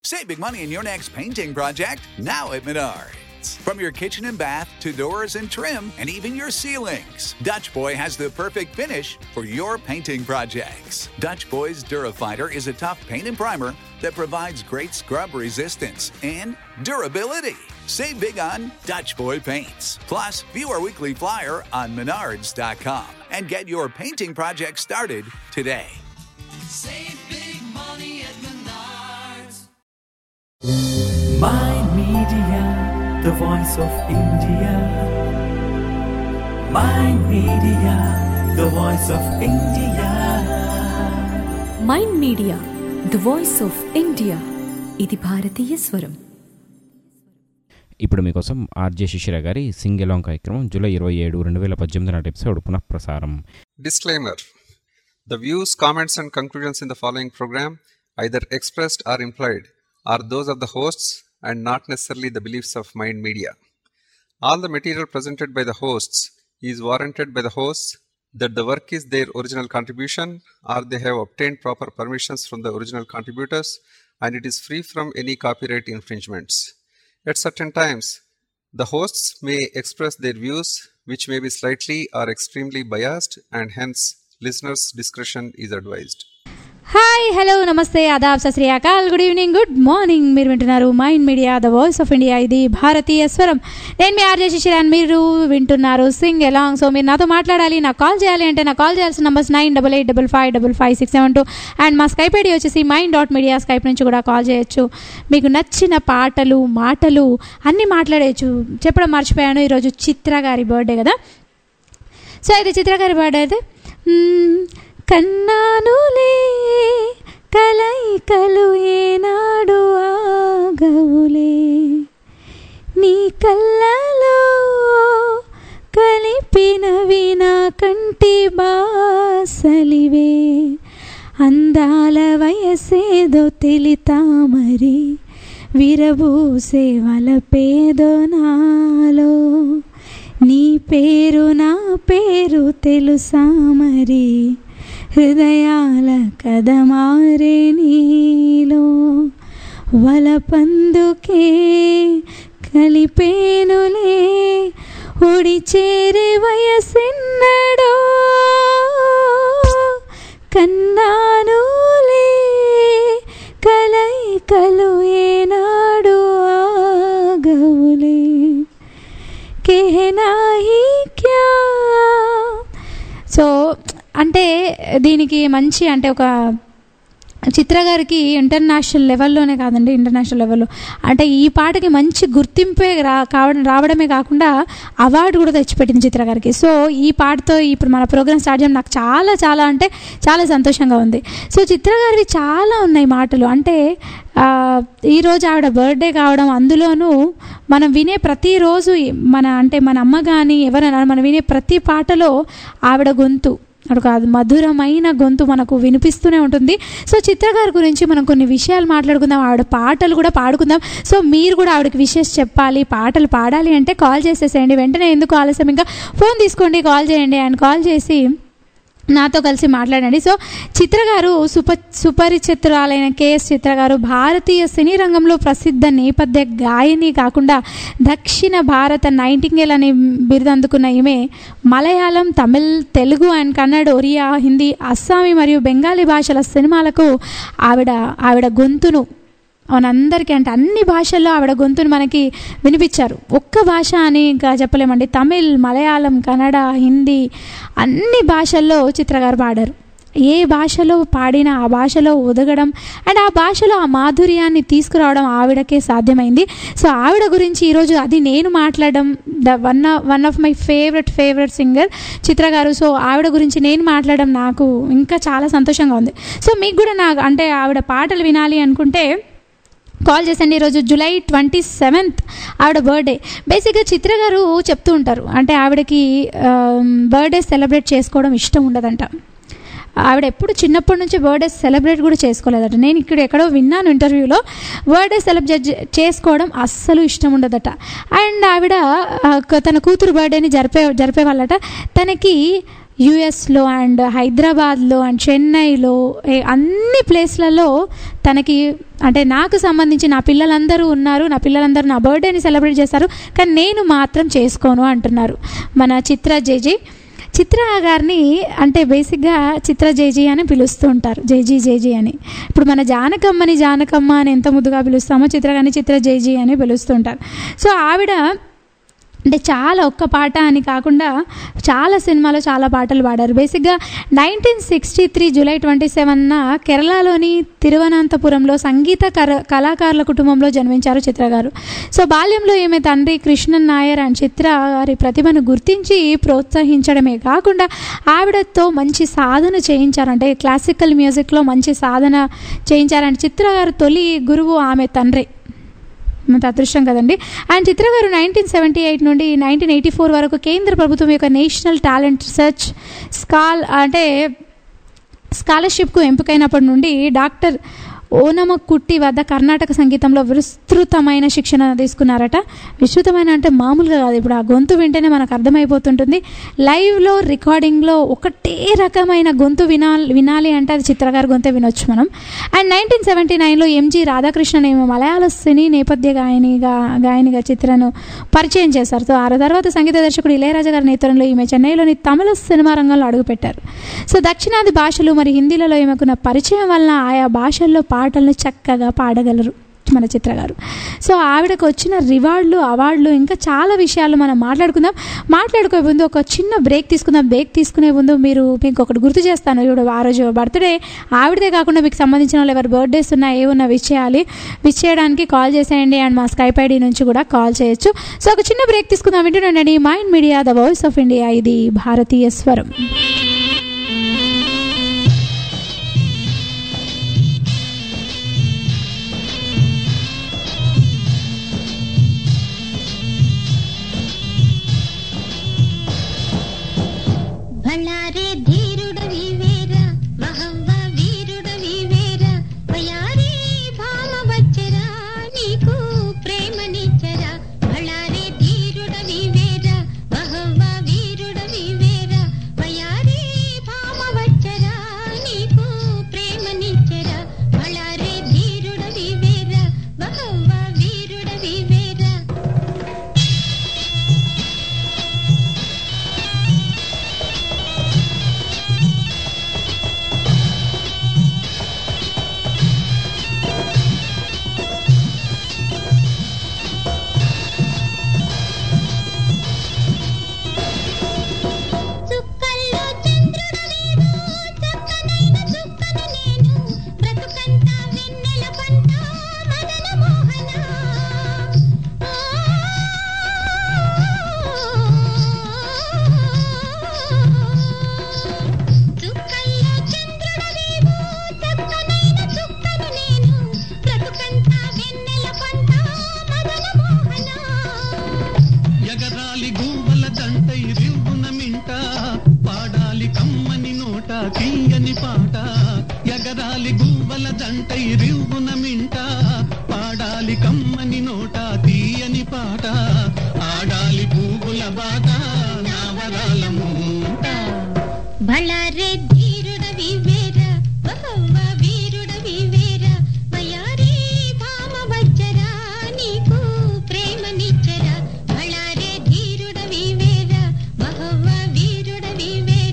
Save big money in your next painting project now at Menards. From your kitchen and bath to doors and trim and even your ceilings, Dutch Boy has the perfect finish for your painting projects. Dutch Boy's Durafighter is a tough paint and primer that provides great scrub resistance and durability. Save big on Dutch Boy paints. Plus, view our weekly flyer on menards.com and get your painting project started today. Save big money at Menards. My Media, the voice of India. My Media, the voice of India. Mind Media the voice of India ఇది భారతీయ స్వరం ఇప్పుడు మీకోసం RJ శిశిర గారి Singh along కార్యక్రమం July ఇరవై ఏడు రెండు వేల పద్దెనిమిది నాటి ఎపిసోడ్ పునఃప్రసారం Disclaimer The views, comments, and conclusions in the following program, either expressed or implied, are those of the hosts and not necessarily the beliefs of Mind Media. All the material presented by the hosts is warranted by the hosts that the work is their original contribution or they have obtained proper permissions from the original contributors and it is free from any copyright infringements. At certain times, the hosts may express their views, which may be slightly or extremely biased, and hence listeners' discretion is advised. Hi hello నమస్తే ఆదాబ్ సత్ శ్రీ అకాల్ good evening good morning మీరు వింటున్నారు Mind Media the voice of India ఇది భారతీయ స్వరం నేను మీ ఆర్జే శిశిరాన్ మీరు వింటున్నారు సింగ్ ఎలాంగ్ సో మీరు నాతో మాట్లాడాలి నాకు కాల్ చేయాలి అంటే నాకు కాల్ చేయాల్సిన numbers nine double eight double five double five six seven two and మా స్కైప్ ఐడి వచ్చేసి మైండ్ డాట్ మీడియా స్కైప్ నుంచి కూడా కాల్ చేయొచ్చు మీకు నచ్చిన పాటలు మాటలు అన్నీ మాట్లాడేయచ్చు చెప్పడం మర్చిపోయాను ఈరోజు చిత్ర గారి బర్త్డే కదా సో అయితే చిత్ర గారి బర్త్డే అయితే మ్మ్, కన్నానులే కలయికలు ఏనాడు ఆగవులే నీ కళ్ళలో కలిపినవి నా కంటి బాసలివే అందాల వయసేదో తెలితా మరి విరబూసే వలపేదో నాలో నీ పేరు నా పేరు తెలుసా మరి హృదయాల కదమారే నీలో వలపందుకే కలిపేనులే ఒడి చేరే వయసెన్నడో కన్నానులే కలయికలు ఏనాడు ఆగవులే कहना ही क्या సో అంటే దీనికి మంచి అంటే ఒక చిత్ర గారికి ఇంటర్నేషనల్ లెవెల్లోనే కాదండి ఇంటర్నేషనల్ లెవెల్లో అంటే ఈ పాటకి మంచి గుర్తింపే రా కావడం రావడమే కాకుండా అవార్డు కూడా తెచ్చిపెట్టింది చిత్ర గారికి సో ఈ పాటతో ఇప్పుడు మన ప్రోగ్రామ్ స్టార్ట్ చేయడం నాకు చాలా చాలా అంటే చాలా సంతోషంగా ఉంది సో చిత్ర గారివి చాలా ఉన్నాయి మాటలు అంటే ఆ, ఈరోజు ఆవిడ బర్త్డే కావడం అందులోనూ మనం వినే ప్రతిరోజు మన అంటే మన అమ్మ కానీ ఎవరైనా మనం వినే ప్రతి పాటలో ఆవిడ గొంతు ఒక మధురమైన గొంతు మనకు వినిపిస్తూనే ఉంటుంది సో చిత్ర గారి గురించి మనం కొన్ని విషయాలు మాట్లాడుకుందాం ఆవిడ పాటలు కూడా పాడుకుందాం సో మీరు కూడా ఆవిడకి విషెస్ చెప్పాలి పాటలు పాడాలి అంటే కాల్ చేసేసేయండి వెంటనే ఎందుకు ఆలస్యం ఇంకా ఫోన్ తీసుకోండి కాల్ చేయండి అండ్ కాల్ చేసి నాతో కలిసి మాట్లాడండి సో చిత్ర గారు సుప సుపరిచిత్రాలైన కేఎస్ చిత్ర గారు భారతీయ సినీ రంగంలో ప్రసిద్ధ నేపథ్య గాయని కాకుండా దక్షిణ భారత నైటింగేల్ అనే బిరుదు అందుకున్న ఈమె మలయాళం తమిళ్ తెలుగు అండ్ కన్నడ ఒరియా హిందీ అస్సామీ మరియు బెంగాలీ భాషల సినిమాలకు ఆవిడ ఆవిడ గొంతును మనందరికీ అంటే అన్ని భాషల్లో ఆవిడ గొంతును మనకి వినిపించారు ఒక్క భాష అని ఇంకా చెప్పలేమండి తమిళ్ మలయాళం కన్నడ హిందీ అన్ని భాషల్లో చిత్ర గారు పాడారు ఏ భాషలో పాడినా ఆ భాషలో ఒదగడం అండ్ ఆ భాషలో ఆ మాధుర్యాన్ని తీసుకురావడం ఆవిడకే సాధ్యమైంది సో ఆవిడ గురించి ఈరోజు అది నేను మాట్లాడడం the one one of my favourite favourite singer చిత్ర గారు సో ఆవిడ గురించి నేను మాట్లాడడం నాకు ఇంకా చాలా సంతోషంగా ఉంది సో మీకు కూడా నాకు అంటే ఆవిడ పాటలు వినాలి అనుకుంటే కాల్ చేసండి ఈరోజు జూలై ట్వంటీ సెవెంత్ ఆవిడ బర్త్డే బేసిక్గా చిత్ర గారు చెప్తూ ఉంటారు అంటే ఆవిడకి బర్త్డే సెలబ్రేట్ చేసుకోవడం ఇష్టం ఉండదంట ఆవిడ ఎప్పుడు చిన్నప్పటి నుంచి బర్త్డే సెలబ్రేట్ కూడా చేసుకోలేదట నేను ఇక్కడ ఎక్కడో విన్నాను ఇంటర్వ్యూలో బర్త్డే సెలబ్రేట్ చేసుకోవడం అస్సలు ఇష్టం ఉండదట అండ్ ఆవిడ ఆ, తన కూతురు బర్త్డేని జరిపే జరిపే వాళ్ళట తనకి యుఎస్లో అండ్ హైదరాబాద్లో అండ్ చెన్నైలో ఏ- అన్ని ప్లేస్లలో తనకి అంటే నాకు సంబంధించి నా పిల్లలందరూ ఉన్నారు నా పిల్లలందరూ నా బర్త్డేని సెలబ్రేట్ చేస్తారు కానీ నేను మాత్రం చేసుకోను అంటున్నారు మన చిత్ర జేజీ చిత్ర గారిని అంటే బేసిక్గా చిత్ర జేజీ అని పిలుస్తూ ఉంటారు జేజీ జేజీ అని ఇప్పుడు మన జానకమ్మని జానకమ్మ అని ఎంత ముద్దుగా పిలుస్తామో చిత్ర గారిని చిత్ర జేజీ అని పిలుస్తుంటారు సో ఆవిడ అంటే చాలా ఒక్క పాట అని కాకుండా చాలా సినిమాలో చాలా పాటలు పాడారు బేసిక్గా nineteen sixty three July twenty సెవెన్న కేరళలోని తిరువనంతపురంలో సంగీత కర కళాకారుల కుటుంబంలో జన్మించారు చిత్ర గారు సో బాల్యంలో ఈమె తండ్రి కృష్ణన్ నాయర్ అండ్ చిత్ర గారి ప్రతిభను గుర్తించి ప్రోత్సహించడమే కాకుండా ఆవిడతో మంచి సాధన చేయించారు అంటే క్లాసికల్ మ్యూజిక్లో మంచి సాధన చేయించారంటే చిత్ర గారు తొలి గురువు ఆమె తండ్రి మంత అదృష్టం కదండి అండ్ చిత్ర గారు నైన్టీన్ సెవెంటీ ఎయిట్ నుండి నైన్టీన్ ఎయిటీ ఫోర్ వరకు కేంద్ర ప్రభుత్వం యొక్క నేషనల్ టాలెంట్ రీసెర్చ్ స్కాల్ అంటే స్కాలర్షిప్కు ఎంపికైనప్పటి నుండి డాక్టర్ ఓనమకుట్టి వద్ద కర్ణాటక సంగీతంలో విస్తృతమైన శిక్షణ తీసుకున్నారట విస్తృతమైన అంటే మామూలుగా కాదు ఇప్పుడు ఆ గొంతు వింటేనే మనకు అర్థమైపోతుంటుంది లైవ్లో రికార్డింగ్లో ఒకటే రకమైన గొంతు వినాలి వినాలి అంటే అది చిత్రగారి గొంతే వినొచ్చు మనం అండ్ నైన్టీన్ సెవెంటీ నైన్లో ఎంజి రాధాకృష్ణన్ ఏమో మలయాళ సినీ నేపథ్య గాయనిగా గాయనిగా చిత్రను పరిచయం చేశారు సో ఆ తర్వాత సంగీత దర్శకుడు ఇళయరాజా గారి నేతృత్వంలో ఈమె చెన్నైలోని తమిళ సినిమా రంగంలో అడుగుపెట్టారు సో దక్షిణాది భాషలు మరి హిందీలలో ఈమెకున్న పరిచయం వలన ఆయా భాషల్లో పాటలను చక్కగా పాడగలరు మన చిత్ర గారు సో ఆవిడకు వచ్చిన రివార్డులు అవార్డులు ఇంకా చాలా విషయాలు మనం మాట్లాడుకుందాం మాట్లాడుకోే ముందు ఒక చిన్న బ్రేక్ తీసుకుందాం బ్రేక్ తీసుకునే ముందు మీరు మీకు ఒకటి గుర్తు చేస్తాను ఇప్పుడు ఆ రోజు బర్త్డే ఆవిడదే కాకుండా మీకు సంబంధించిన వాళ్ళు ఎవరు బర్త్డేస్ ఉన్నా ఏ ఉన్నా విష్ చేయాలి విష్ చేయడానికి కాల్ చేసేయండి అండ్ మా స్కైప్ ఐడి నుంచి కూడా కాల్ చేయొచ్చు సో ఒక చిన్న బ్రేక్ తీసుకుందాం వింటుండండి Mind Media the voice of India ఇది భారతీయ స్వరం బళ్ళారే ధీరుడవి వీర మహవ్వ వీరుడవి వీర వయారి భామ వచ్చరా నీకు ప్రేమనిచ్చరా బళ్ళారే ధీరుడవి వీర మహవ్వ వీరుడవి వీర వయారి భామ వచ్చరా నీకు ప్రేమనిచ్చరా బళ్ళారే ధీరుడవి వీర మహవ్వ వీరుడవి వీర చుక్కల్లో చంద్రుడు వీడు చక్కనైన చుక్కను నేను బ్రతుకంతా వెన్నెల పంట మదన మోహన చుక్కల్లో చంద్రుడు వీడు చక్కనైన చుక్కను నేను బ్రతుకంతా వెన్నెల పంట మదన మోహన ఎగరాలి గూవల దంటై రివ్వున మింట పాడాలి కమ్మని నోట తీయని పాట ఎగరాలి గూవల దంటై రివ్వున మింట పాడాలి కమ్మని నోట తీయని పాట ఆడాలి పువ్వుల బాట నావరాల మూట బళ్ళారే ధీరుడవి వీర బహువ వీరుడవి వీర వయారి భామ వచ్చరా నీకు ప్రేమనిచ్చరా బళ్ళారే ధీరుడవి వీర బహువ వీరుడవి వీర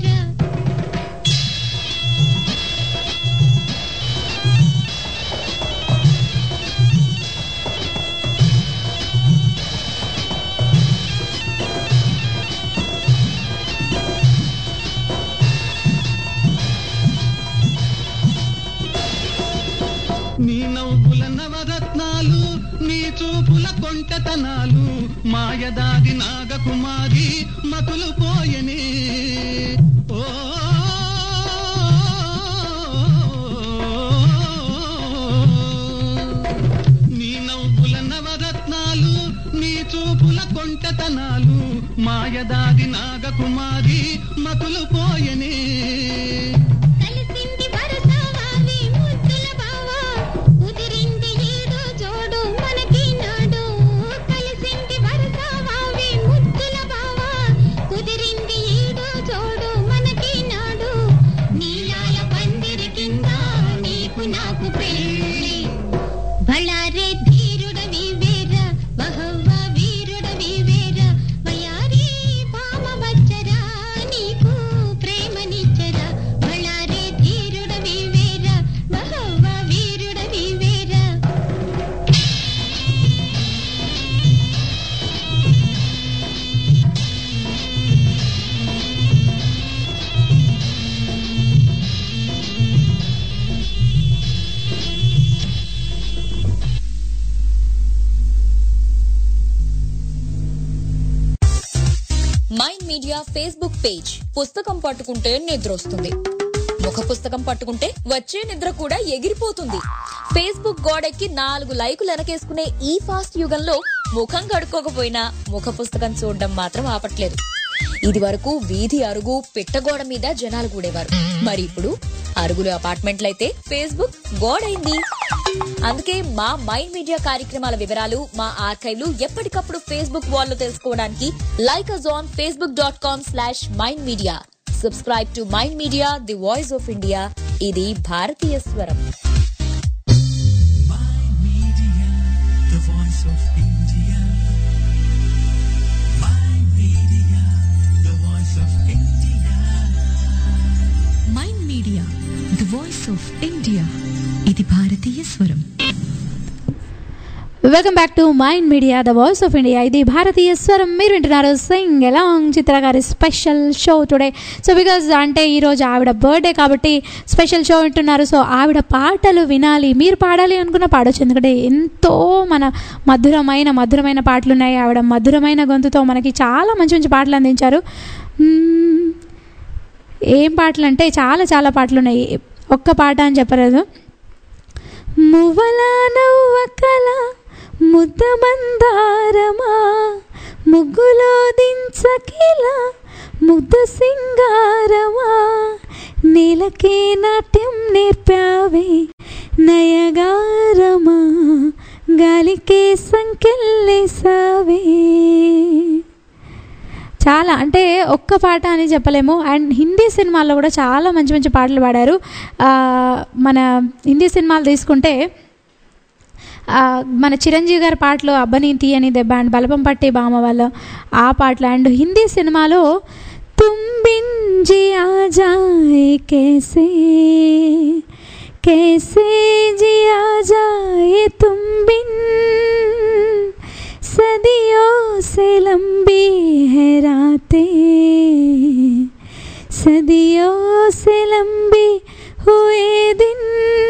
నీ నవ్వుల నవరత్నాలు నీ చూపుల కొంటెతనాలు మాయదారి నాగకుమారి మతులు పోయనే ఓ నీ నవ్వుల నవరత్నాలు నీ చూపుల కొంటెతనాలు మాయదారి నాగకుమారి మతులు పోయనే కలిసింది వరస వావి ముద్దుల బావ కుదిరింది ఏడో జోడు మనకి నాడు కలిసింది వరస వావి ముద్దుల బావ కుదిరింది ఏడో జోడు మనకి మీడియా ఫేస్బుక్ పేజ్ పుస్తకం పట్టుకుంటే నిద్ర వస్తుంది ముఖ పుస్తకం పట్టుకుంటే వచ్చే నిద్ర కూడా ఎగిరిపోతుంది ఫేస్బుక్ గోడెక్కి నాలుగు లైకులు వెనకేసుకునే ఈ ఫాస్ట్ యుగంలో ముఖం కడుక్కోకపోయినా ముఖ పుస్తకం చూడడం మాత్రం ఆపట్లేదు ఇది వరకు వీధి అరుగు పిట్టగోడ మీద జనాలు కూడేవారు మరి ఇప్పుడు అరుగులు అపార్ట్మెంట్లయితే ఫేస్బుక్ గోడైంది అందుకే మా మైండ్ మీడియా కార్యక్రమాల వివరాలు మా ఆర్కైవ్లు ఎప్పటికప్పుడు ఫేస్బుక్ వాల్లో తెలుసుకోవడానికి like us on Facebook dot com slash Mind Media subscribe to Mind Media the voice of India ఇది భారతీయ స్వరం The voice of India. My media, the voice of India. Mind Media the voice of India ఇది భారతీయ స్వరం welcome back to Mind Media the voice of India ఇది భారతీయ స్వరం మీరు వింటున్నారు సింగ్ ఎలాంగ్ చిత్ర గారి special show today so because అంటే ఈరోజు ఆవిడ బర్త్డే కాబట్టి స్పెషల్ షో వింటున్నారు సో ఆవిడ పాటలు వినాలి మీరు పాడాలి అనుకున్న పాడొచ్చు ఎందుకంటే ఎంతో మన మధురమైన మధురమైన పాటలు ఉన్నాయి ఆవిడ మధురమైన గొంతుతో మనకి చాలా మంచి మంచి పాటలు అందించారు మ్మ్. ఏం పాటలు అంటే చాలా చాలా పాటలు ఉన్నాయి ఒక్క పాట అని చెప్పలేదు మువ్వల నవ్వకల ముద్ద మందారమా ముగ్గులో దించకిల ముద్ద సింగారమా నీలకే నాట్యం నేర్పావే నయగారమా గాలికే సంకెళ్ళేసావే చాలా అంటే ఒక్క పాట అని చెప్పలేము అండ్ హిందీ సినిమాల్లో కూడా చాలా మంచి మంచి పాటలు పాడారు ఆ, మన హిందీ సినిమాలు తీసుకుంటే ఆ, మన చిరంజీవి గారి పాటలు అబ్బని తీయని దెబ్బ అండ్ బలపం పట్టి బామ వాళ్ళ ఆ పాటలు అండ్ హిందీ సినిమాలో తుంబింజి ఆ జాయే కేసే कैसे जिया जाए तुम बिन सदियों से लंबी है रातें सदियों से लंबी हुए दिन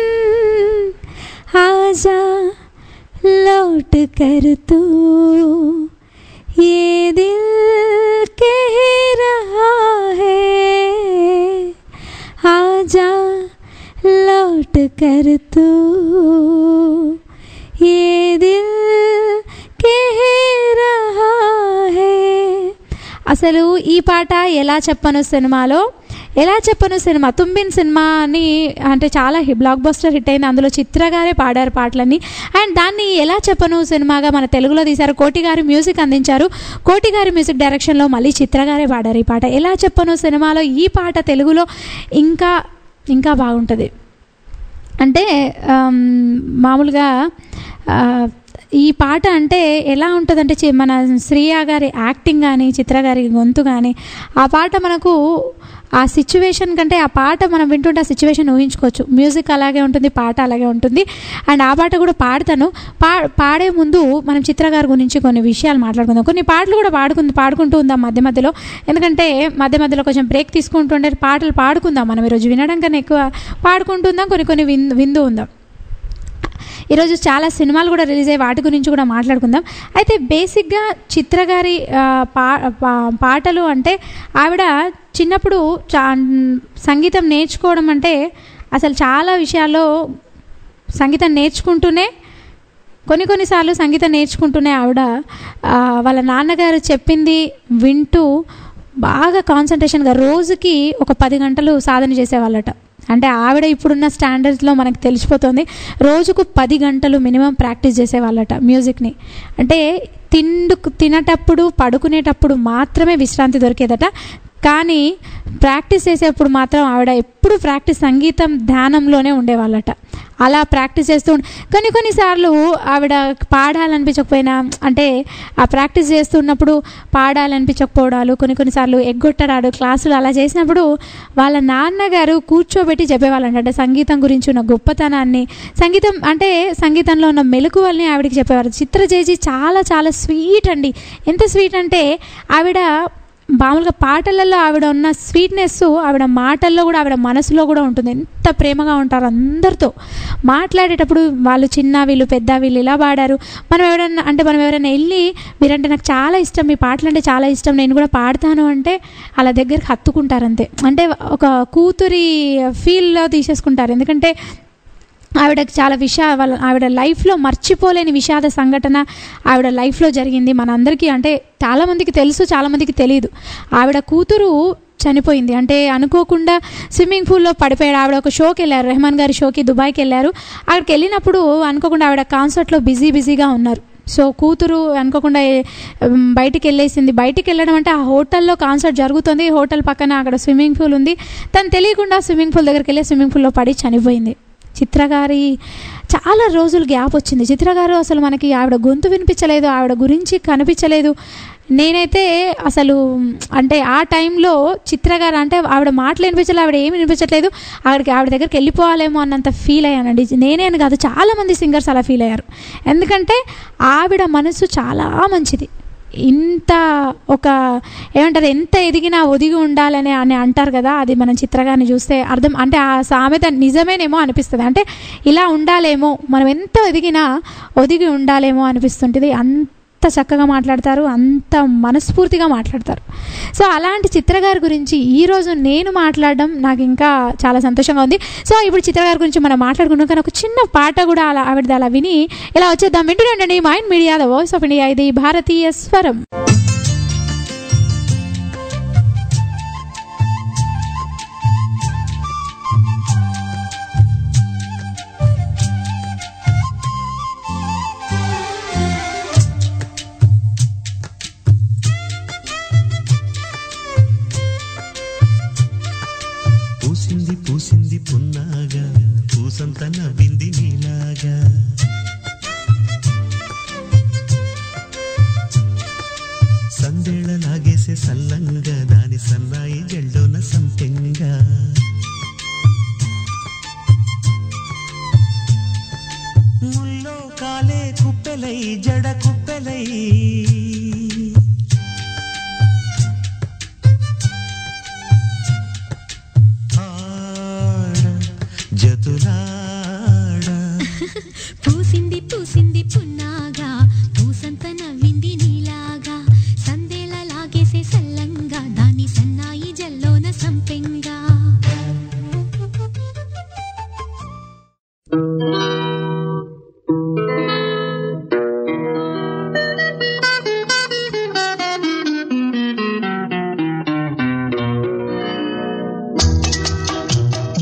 आजा लौट कर तू ये दिल कह रहा है आजा लौट कर तू ये दिल कह रहा है అసలు ఈ పాట ఎలా చెప్పను సినిమాలో ఎలా చెప్పను సినిమా తుంబిన్ సినిమా అని అంటే చాలా హి- బ్లాక్ బస్టర్ హిట్ అయింది అందులో చిత్ర గారే పాడారు పాటలన్నీ అండ్ దాన్ని ఎలా చెప్పను సినిమాగా మన తెలుగులో తీశారు కోటి గారి మ్యూజిక్ అందించారు కోటి గారి మ్యూజిక్ డైరెక్షన్లో మళ్ళీ చిత్ర గారే పాడారు ఈ పాట ఎలా చెప్పను సినిమాలో ఈ పాట తెలుగులో ఇంకా ఇంకా బాగుంటుంది అంటే ఆమ్, మామూలుగా ఆ, ఈ పాట అంటే ఎలా ఉంటుందంటే చి- మన శ్రీయా గారి యాక్టింగ్ కానీ చిత్ర గారి గొంతు కానీ ఆ పాట మనకు ఆ సిచ్యువేషన్ కంటే ఆ పాట మనం వింటుంటే ఆ సిచ్యువేషన్ ఊహించుకోవచ్చు మ్యూజిక్ అలాగే ఉంటుంది పాట అలాగే ఉంటుంది అండ్ ఆ పాట కూడా పాడతాను పా పాడే ముందు మనం చిత్ర గారి గురించి కొన్ని విషయాలు మాట్లాడుకుందాం కొన్ని పాటలు కూడా పాడుకుంది పాడుకుంటూ ఉందాం మధ్య మధ్యలో ఎందుకంటే మధ్య మధ్యలో కొంచెం బ్రేక్ తీసుకుంటుండే పాటలు పాడుకుందాం మనం ఈరోజు వినడం కన్నా ఎక్కువ పాడుకుంటుందాం కొన్ని కొన్ని విన్ విందు ఉందాం ఈరోజు చాలా సినిమాలు కూడా రిలీజ్ అయ్యి వాటి గురించి కూడా మాట్లాడుకుందాం అయితే బేసిక్గా చిత్ర గారి ఆ, పా పా- పాటలు అంటే ఆవిడ చిన్నప్పుడు చా సంగీతం నేర్చుకోవడం అంటే అసలు చాలా విషయాల్లో సంగీతం నేర్చుకుంటూనే కొన్ని కొన్నిసార్లు సంగీతం నేర్చుకుంటూనే ఆవిడ ఆ, వాళ్ళ నాన్నగారు చెప్పింది వింటూ బాగా కాన్సన్ట్రేషన్గా రోజుకి ఒక పది గంటలు సాధన చేసేవాళ్ళట అంటే ఆవిడ ఇప్పుడున్న స్టాండర్డ్స్లో మనకు తెలిసిపోతుంది రోజుకు పది గంటలు మినిమం ప్రాక్టీస్ చేసేవాళ్ళట మ్యూజిక్ని అంటే తిండు తినేటప్పుడు పడుకునేటప్పుడు మాత్రమే విశ్రాంతి దొరికేదట కానీ ప్రాక్టీస్ చేసేప్పుడు మాత్రం ఆవిడ ఎప్పుడు ప్రాక్టీస్ సంగీతం ధ్యానంలోనే ఉండేవాళ్ళట అలా ప్రాక్టీస్ చేస్తూ ఉండ- కొన్ని కొన్నిసార్లు ఆవిడ పాడాలనిపించకపోయినా అంటే ఆ ప్రాక్టీస్ చేస్తున్నప్పుడు పాడాలనిపించకపోవడాలు కొన్ని కొన్నిసార్లు ఎగ్గొట్టడాలు క్లాసులు అలా చేసినప్పుడు వాళ్ళ నాన్నగారు కూర్చోబెట్టి చెప్పేవాళ్ళంట అంటే సంగీతం గురించి ఉన్న గొప్పతనాన్ని సంగీతం అంటే సంగీతంలో ఉన్న మెలకువల్ని ఆవిడకి చెప్పేవారు చిత్ర జేజీ చాలా చాలా స్వీట్ అండి ఎంత స్వీట్ అంటే ఆవిడ మామూలుగా పాటలలో ఆవిడ ఉన్న స్వీట్నెస్ ఆవిడ మాటల్లో కూడా ఆవిడ మనసులో కూడా ఉంటుంది ఎంత ప్రేమగా ఉంటారు అందరితో మాట్లాడేటప్పుడు వాళ్ళు చిన్న వీళ్ళు పెద్ద వీళ్ళు ఇలా పాడారు మనం ఎవరైనా అంటే మనం ఎవరైనా వెళ్ళి మీరంటే నాకు చాలా ఇష్టం మీ పాటలు అంటే చాలా ఇష్టం నేను కూడా పాడతాను అంటే అలా దగ్గరికి హత్తుకుంటారు అంతే అంటే ఒక కూతురి ఫీల్లో తీసేసుకుంటారు ఎందుకంటే ఆవిడకి చాలా విషా వాళ్ళ ఆవిడ లైఫ్లో మర్చిపోలేని విషాద సంఘటన ఆవిడ లైఫ్లో జరిగింది మనందరికీ అంటే చాలామందికి తెలుసు చాలామందికి తెలియదు ఆవిడ కూతురు చనిపోయింది అంటే అనుకోకుండా స్విమ్మింగ్ పూల్లో పడిపోయాడు ఆవిడ ఒక షోకి వెళ్ళారు రెహమాన్ గారి షోకి దుబాయ్కి వెళ్ళారు అక్కడికి వెళ్ళినప్పుడు అనుకోకుండా ఆవిడ కాన్సర్ట్లో బిజీ బిజీగా ఉన్నారు సో కూతురు అనుకోకుండా ఏ- ఉమ్, బయటికి వెళ్ళేసింది బయటికి వెళ్ళడం అంటే ఆ హోటల్లో కాన్సర్ట్ జరుగుతుంది హోటల్ పక్కన అక్కడ స్విమ్మింగ్ పూల్ ఉంది తను తెలియకుండా స్విమ్మింగ్ పూల్ దగ్గరికి వెళ్ళి స్విమ్మింగ్ పూల్లో పడి చనిపోయింది చిత్ర గారి చాలా రోజులు గ్యాప్ వచ్చింది చిత్ర గారు అసలు మనకి ఆవిడ గొంతు వినిపించలేదు ఆవిడ గురించి కనిపించలేదు నేనైతే అసలు అంటే ఆ టైంలో చిత్ర గారు అంటే ఆవిడ మాటలు వినిపించలేదు ఆవిడ ఏమి వినిపించట్లేదు ఆవిడకి ఆవిడ దగ్గరికి వెళ్ళిపోవాలేమో అన్నంత ఫీల్ అయ్యానండి నేనే అని కాదు చాలామంది సింగర్స్ అలా ఫీల్ అయ్యారు ఎందుకంటే ఆవిడ మనసు చాలా మంచిది ఇంత ఒక ఏమంటారు ఎంత ఎదిగినా ఒదిగి ఉండాలని అని అంటారు కదా అది మనం చిత్రగారిని చూస్తే అర్థం అంటే ఆ సామెత నిజమేనేమో అనిపిస్తుంది అంటే ఇలా ఉండాలేమో మనం ఎంత ఎదిగినా ఒదిగి ఉండాలేమో అనిపిస్తుంటుంది అంత చక్కగా మాట్లాడతారు అంత మనస్ఫూర్తిగా మాట్లాడతారు సో అలాంటి చిత్రగారి గురించి ఈరోజు నేను మాట్లాడడం నాకు ఇంకా చాలా సంతోషంగా ఉంది సో ఇప్పుడు చిత్రగారి గురించి మనం మాట్లాడుకున్నాం కానీ ఒక చిన్న పాట కూడా అలా ఆవిడది అలా విని ఇలా వచ్చేద్దాం వింటుండండి Mind Media the voice of India ఇది భారతీయ స్వరం పూసింది పూసింది పున్నాగా పూసంత నవ్వింది నీలాగా సందేళ లాగేసే సల్లంగా దాని సన్నాయి జెండోన సంపెంగా ముల్లో కాలే కుప్పెలై జడ కుప్పెలై ఆడ జతులాడ పూసింది పూసింది పున్నాగా పూసంత నవ్వింది నీలాగా సందేళ లాగేసే సల్లంగా దాని సన్నాయి జల్లోన సంపెంగా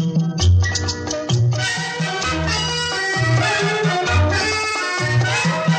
ఆ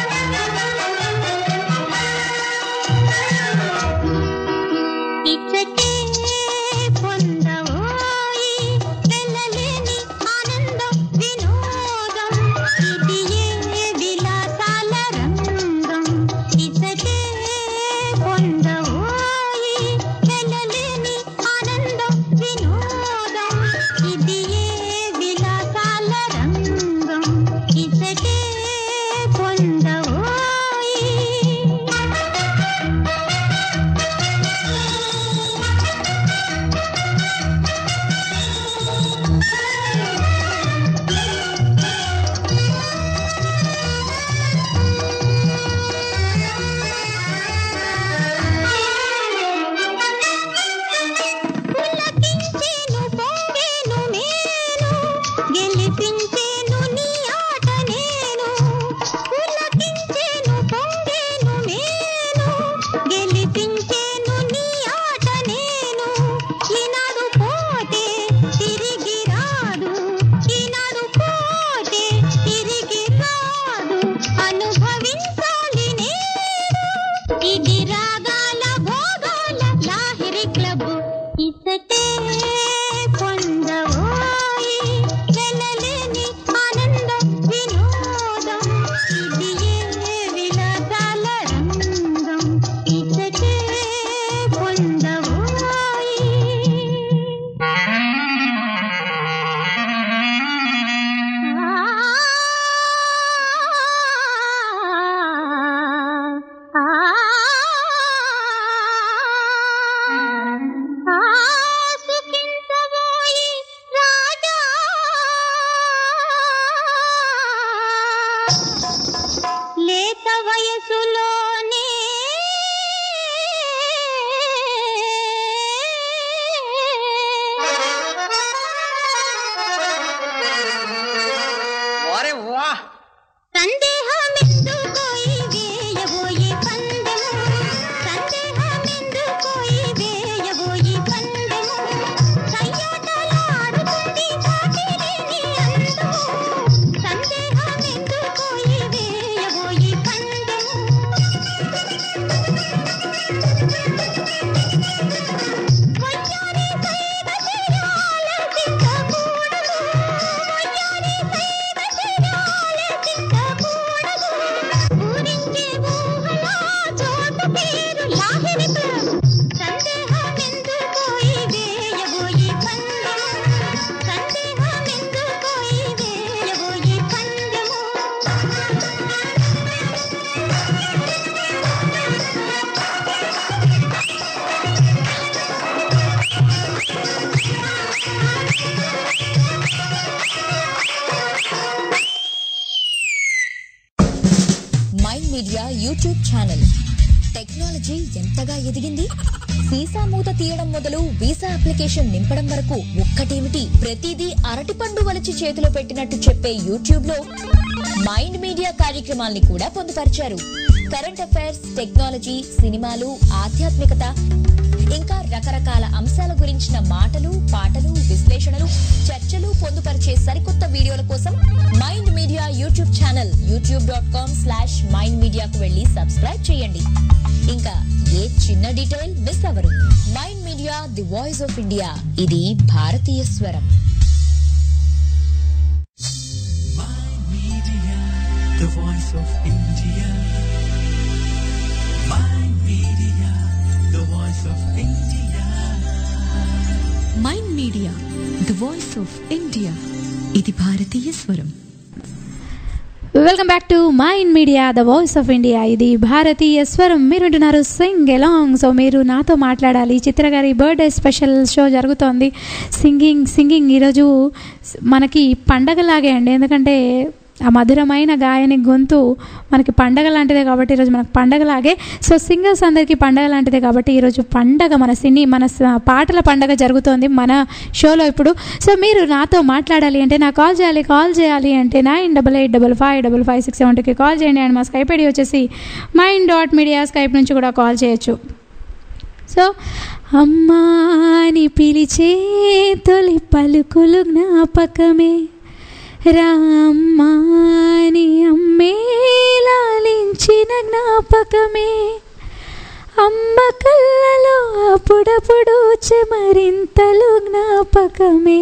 లేత వయసులోనే అరే వా సందేహమెందుకోయి వేయబోయి పందెము సందేహమెందుకోయి వేయబోయి పందెము సయ్యాటలాడుతుంది సాటిలేని అందము సందేహమెందుకోయి వేయబోయి పందెము వయ్యారి సైవ చేయాల చిక్కకూడదు వయ్యారి సైవ చేయాల చిక్కకూడదు ఊరించే ఊహల చోటు పేరు లాహిరిపురం సందేహమెందుకోయి వేయబోయి పందెము సందేహమెందుకోయి వేయబోయి పందెము Mind Media YouTube channel technology ఎంతగా ఎదిగింది సీసా మూత తీయడం మొదలు వీసా అప్లికేషన్ నింపడం వరకు ఒక్కటేమిటి ప్రతిదీ అరటిపండు వలిచి చేతిలో పెట్టినట్టు చెప్పే యూట్యూబ్ లో మైండ్ మీడియా కార్యక్రమాల్ని కూడా పొందుపరిచారు కరెంట్ అఫైర్స్ టెక్నాలజీ సినిమాలు ఆధ్యాత్మికత ఇంకా రకరకాల అంశాల గురించిన మాటలు పాటలు విశ్లేషణలు చర్చలు పొందుపరిచే సరికొత్త వీడియోల కోసం Mind Media YouTube channel YouTube dot com slash Mind మీడియాకు వెళ్ళి సబ్స్క్రైబ్ చేయండి ఇంకా ఏ చిన్న డీటెయిల్ మిస్ అవ్వరు Mind Media the voice of India ఇది భారతీయ స్వరం the voice of India. My media, the voice of India. Mind Media the voice of India ఇది భారతీయ స్వరం welcome back to Mind Media the voice of India ఇది భారతీయ స్వరం మీరు వింటున్నారు సింగ్ ఎలాంగ్ సో మీరు నాతో మాట్లాడాలి చిత్ర గారి బర్త్డే స్పెషల్ షో జరుగుతోంది సింగింగ్ సింగింగ్ ఈరోజు మనకి పండగలాగే అండి ఎందుకంటే ఆ మధురమైన గాయని గొంతు మనకి పండగ లాంటిదే కాబట్టి ఈరోజు మనకు పండగలాగే సో సింగర్స్ అందరికీ పండగ లాంటిదే కాబట్టి ఈరోజు పండగ మన సినీ మన స- పాటల పండగ జరుగుతోంది మన షోలో ఇప్పుడు సో మీరు నాతో మాట్లాడాలి అంటే నాకు కాల్ చేయాలి కాల్ చేయాలి అంటే nine double eight double five double five six seven టూకి కాల్ చేయండి అండ్ మా స్కైప్ ఐడి వచ్చేసి మైండ్ డాట్ మీడియా స్కైప్ నుంచి కూడా కాల్ చేయొచ్చు సో అమ్మాని పిలిచే తొలి పలుకులు జ్ఞాపకమే రామ్మాని అమ్మే లాలించిన జ్ఞాపకమే అమ్మ కళ్ళలో అప్పుడప్పుడు చెమరింతలు జ్ఞాపకమే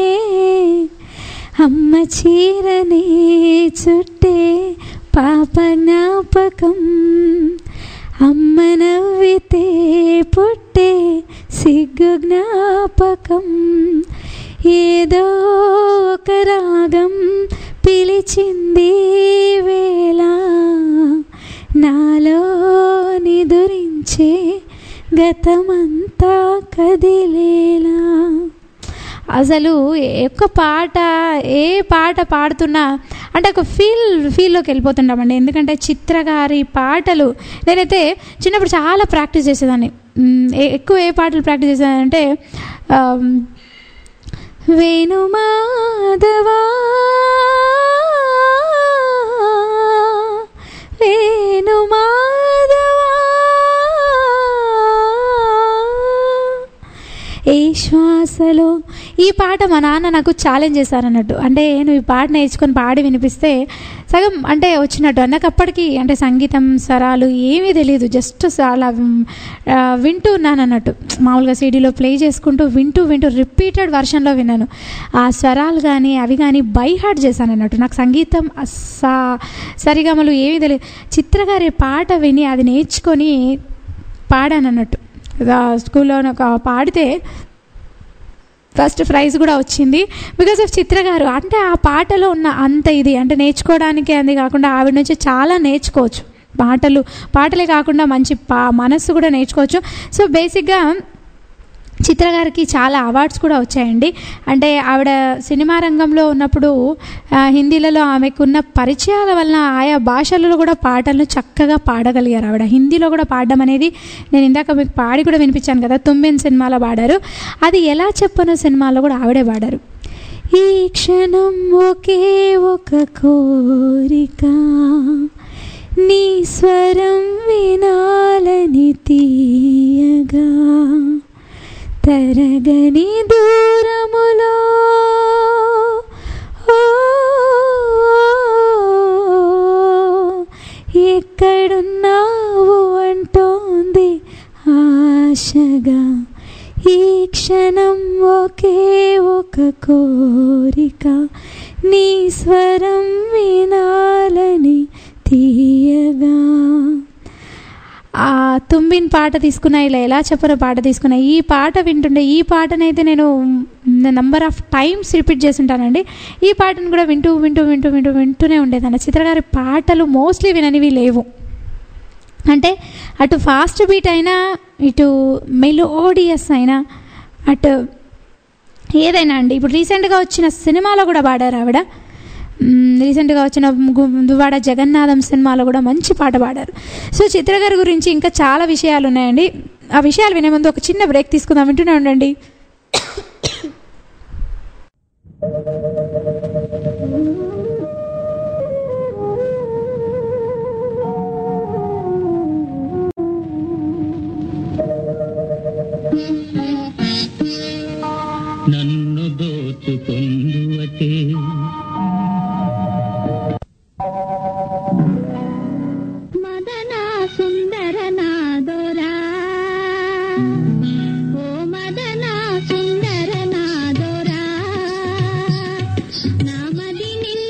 అమ్మ చీరనే చుట్టే పాప జ్ఞాపకం అమ్మ నవ్వితే పుట్టే సిగ్గు జ్ఞాపకం ఏదో ఒక రాగం పిలిచింది వేళ నాలో నిదురించే గతమంతా కదిలేలా అసలు ఏ ఒక్క పాట ఏ పాట పాడుతున్నా అంటే ఒక ఫీల్ ఫీల్లోకి వెళ్ళిపోతుంటామండి ఎందుకంటే చిత్ర గారి పాటలు నేనైతే చిన్నప్పుడు చాలా ప్రాక్టీస్ చేసేదాన్ని మ్, ఏ- ఎక్కువ ఏ పాటలు ప్రాక్టీస్ చేసేదానంటే ఆమ్, వేణుమాధవా వేణుమాధవా ఏ శ్వాసలో ఈ పాట మా నాన్న నాకు ఛాలెంజ్ చేశారన్నట్టు అంటే నువ్వు ఈ పాట నేర్చుకొని పాడి వినిపిస్తే సగం అంటే వచ్చినట్టు నాకు అప్పటికి అంటే సంగీతం స్వరాలు ఏమీ తెలియదు జస్ట్ అలా ఆ, వింటూ ఉన్నాను అన్నట్టు మామూలుగా సీడీలో ప్లే చేసుకుంటూ వింటూ వింటూ రిపీటెడ్ వర్షన్లో విన్నాను ఆ స్వరాలు కానీ అవి కానీ బై హార్ట్ చేశాను అన్నట్టు నాకు సంగీతం అస్సా సరిగమలు ఏమీ తెలియదు చిత్రగారి పాట విని అది నేర్చుకొని పాడాను అన్నట్టు ఆ స్కూల్లో ఒక పాడితే ఫస్ట్ ప్రైజ్ కూడా వచ్చింది బికాస్ ఆఫ్ చిత్ర గారు అంటే ఆ పాటలో ఉన్న అంత ఇది అంటే నేర్చుకోవడానికి అది కాకుండా ఆవిడ నుంచి చాలా నేర్చుకోవచ్చు పాటలు పాటలే కాకుండా మంచి పా మనస్సు కూడా నేర్చుకోవచ్చు సో బేసిక్గా చిత్ర గారికి చాలా అవార్డ్స్ కూడా వచ్చాయండి అంటే ఆవిడ సినిమా రంగంలో ఉన్నప్పుడు ఆ, హిందీలలో ఆమెకున్న పరిచయాల వలన ఆయా భాషలలో కూడా పాటలను చక్కగా పాడగలిగారు ఆవిడ హిందీలో కూడా పాడడం అనేది నేను ఇందాక మీకు పాడి కూడా వినిపించాను కదా తుమ్మిన్ సినిమాలో పాడారు అది ఎలా చెప్పను సినిమాలో కూడా ఆవిడే పాడారు ఈ క్షణం ఒకే ఒక కోరిక నీ స్వరం వినాలని తీయగా తరగని దూరములో ఓ, ఎక్కడున్నావు అంటోంది ఆశగా ఈ క్షణం ఒకే ఒక కోరిక నీ స్వరం వినాలని తీయగా ఆ తుంబిన్ పాట తీసుకున్నా ఇలా ఎలా చెప్పరో పాట తీసుకున్నా ఈ పాట వింటుండే ఈ పాటనైతే నేను నంబర్ ఆఫ్ టైమ్స్ రిపీట్ చేస్తుంటానండి ఈ పాటను కూడా వింటూ వింటూ వింటూ వింటూ వింటూనే ఉండేదాన్ని చిత్రగారి పాటలు మోస్ట్లీ విననివి లేవు అంటే అటు ఫాస్ట్ బీట్ అయినా ఇటు మెలోడియస్ అయినా అటు ఏదైనా అండి ఇప్పుడు రీసెంట్గా వచ్చిన సినిమాలో కూడా పాడారు ఆవిడ మ్, రీసెంట్గా వచ్చిన గు- దువ్వాడ జగన్నాథం సినిమాలో కూడా మంచి పాట పాడారు సో చిత్ర గారి గురించి ఇంకా చాలా విషయాలు ఉన్నాయండి ఆ విషయాలు వినే ముందు ఒక చిన్న బ్రేక్ తీసుకుందాం వింటూనే ఉండండి నన్ను దోచుకొందువటే మదన సుందర నాదోరా ఓ మదన సుందర నాదోరా నామది నిన్ను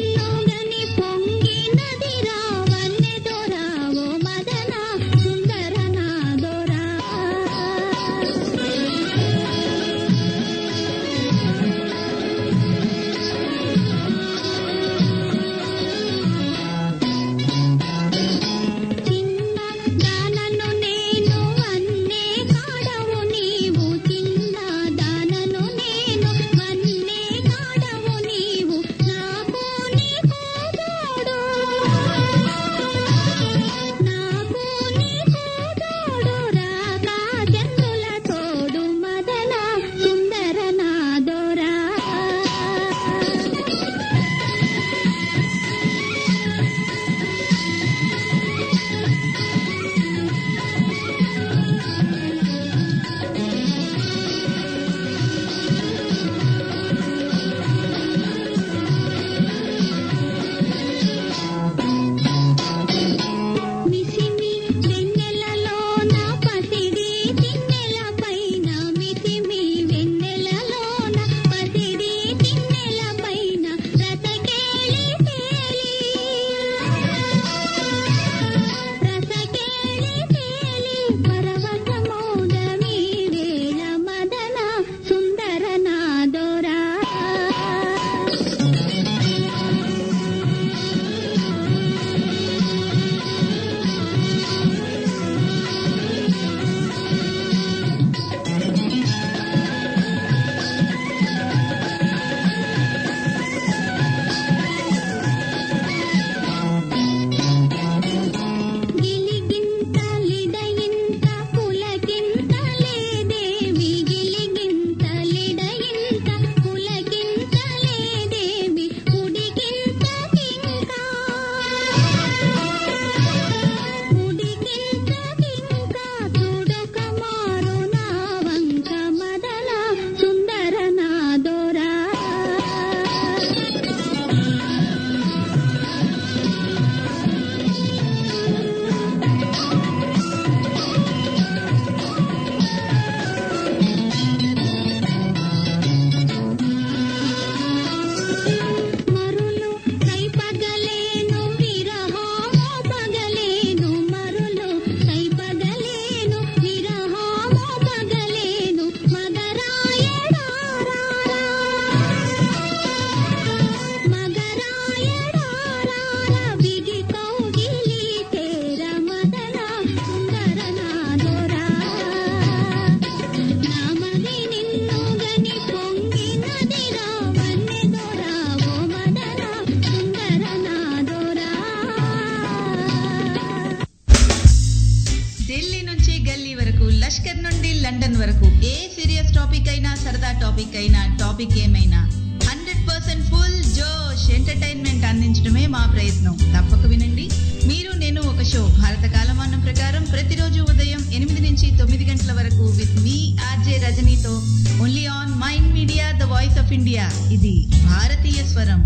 లండన్ వరకు ఏ సీరియస్ టాపిక్ అయినా సరదా టాపిక్ అయినా టాపిక్ ఏమైనా హండ్రెడ్ పర్సెంట్ ఫుల్ జోష్ ఎంటర్టైన్మెంట్ అందించడమే మా ప్రయత్నం తప్పక వినండి మీరు నేను ఒక షో భారత కాలమానం ప్రకారం ప్రతిరోజు ఉదయం ఎనిమిది నుంచి తొమ్మిది గంటల వరకు విత్ మీ ఆర్జే రజనీతో only on Mind Media the voice of India ఇది భారతీయ స్వరం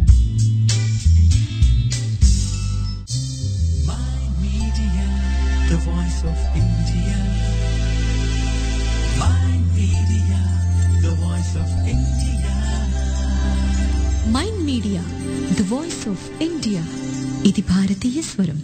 Media, the voice of India. My media, the voice of India. Mind Media the voice of India ఇది భారతీయ స్వరం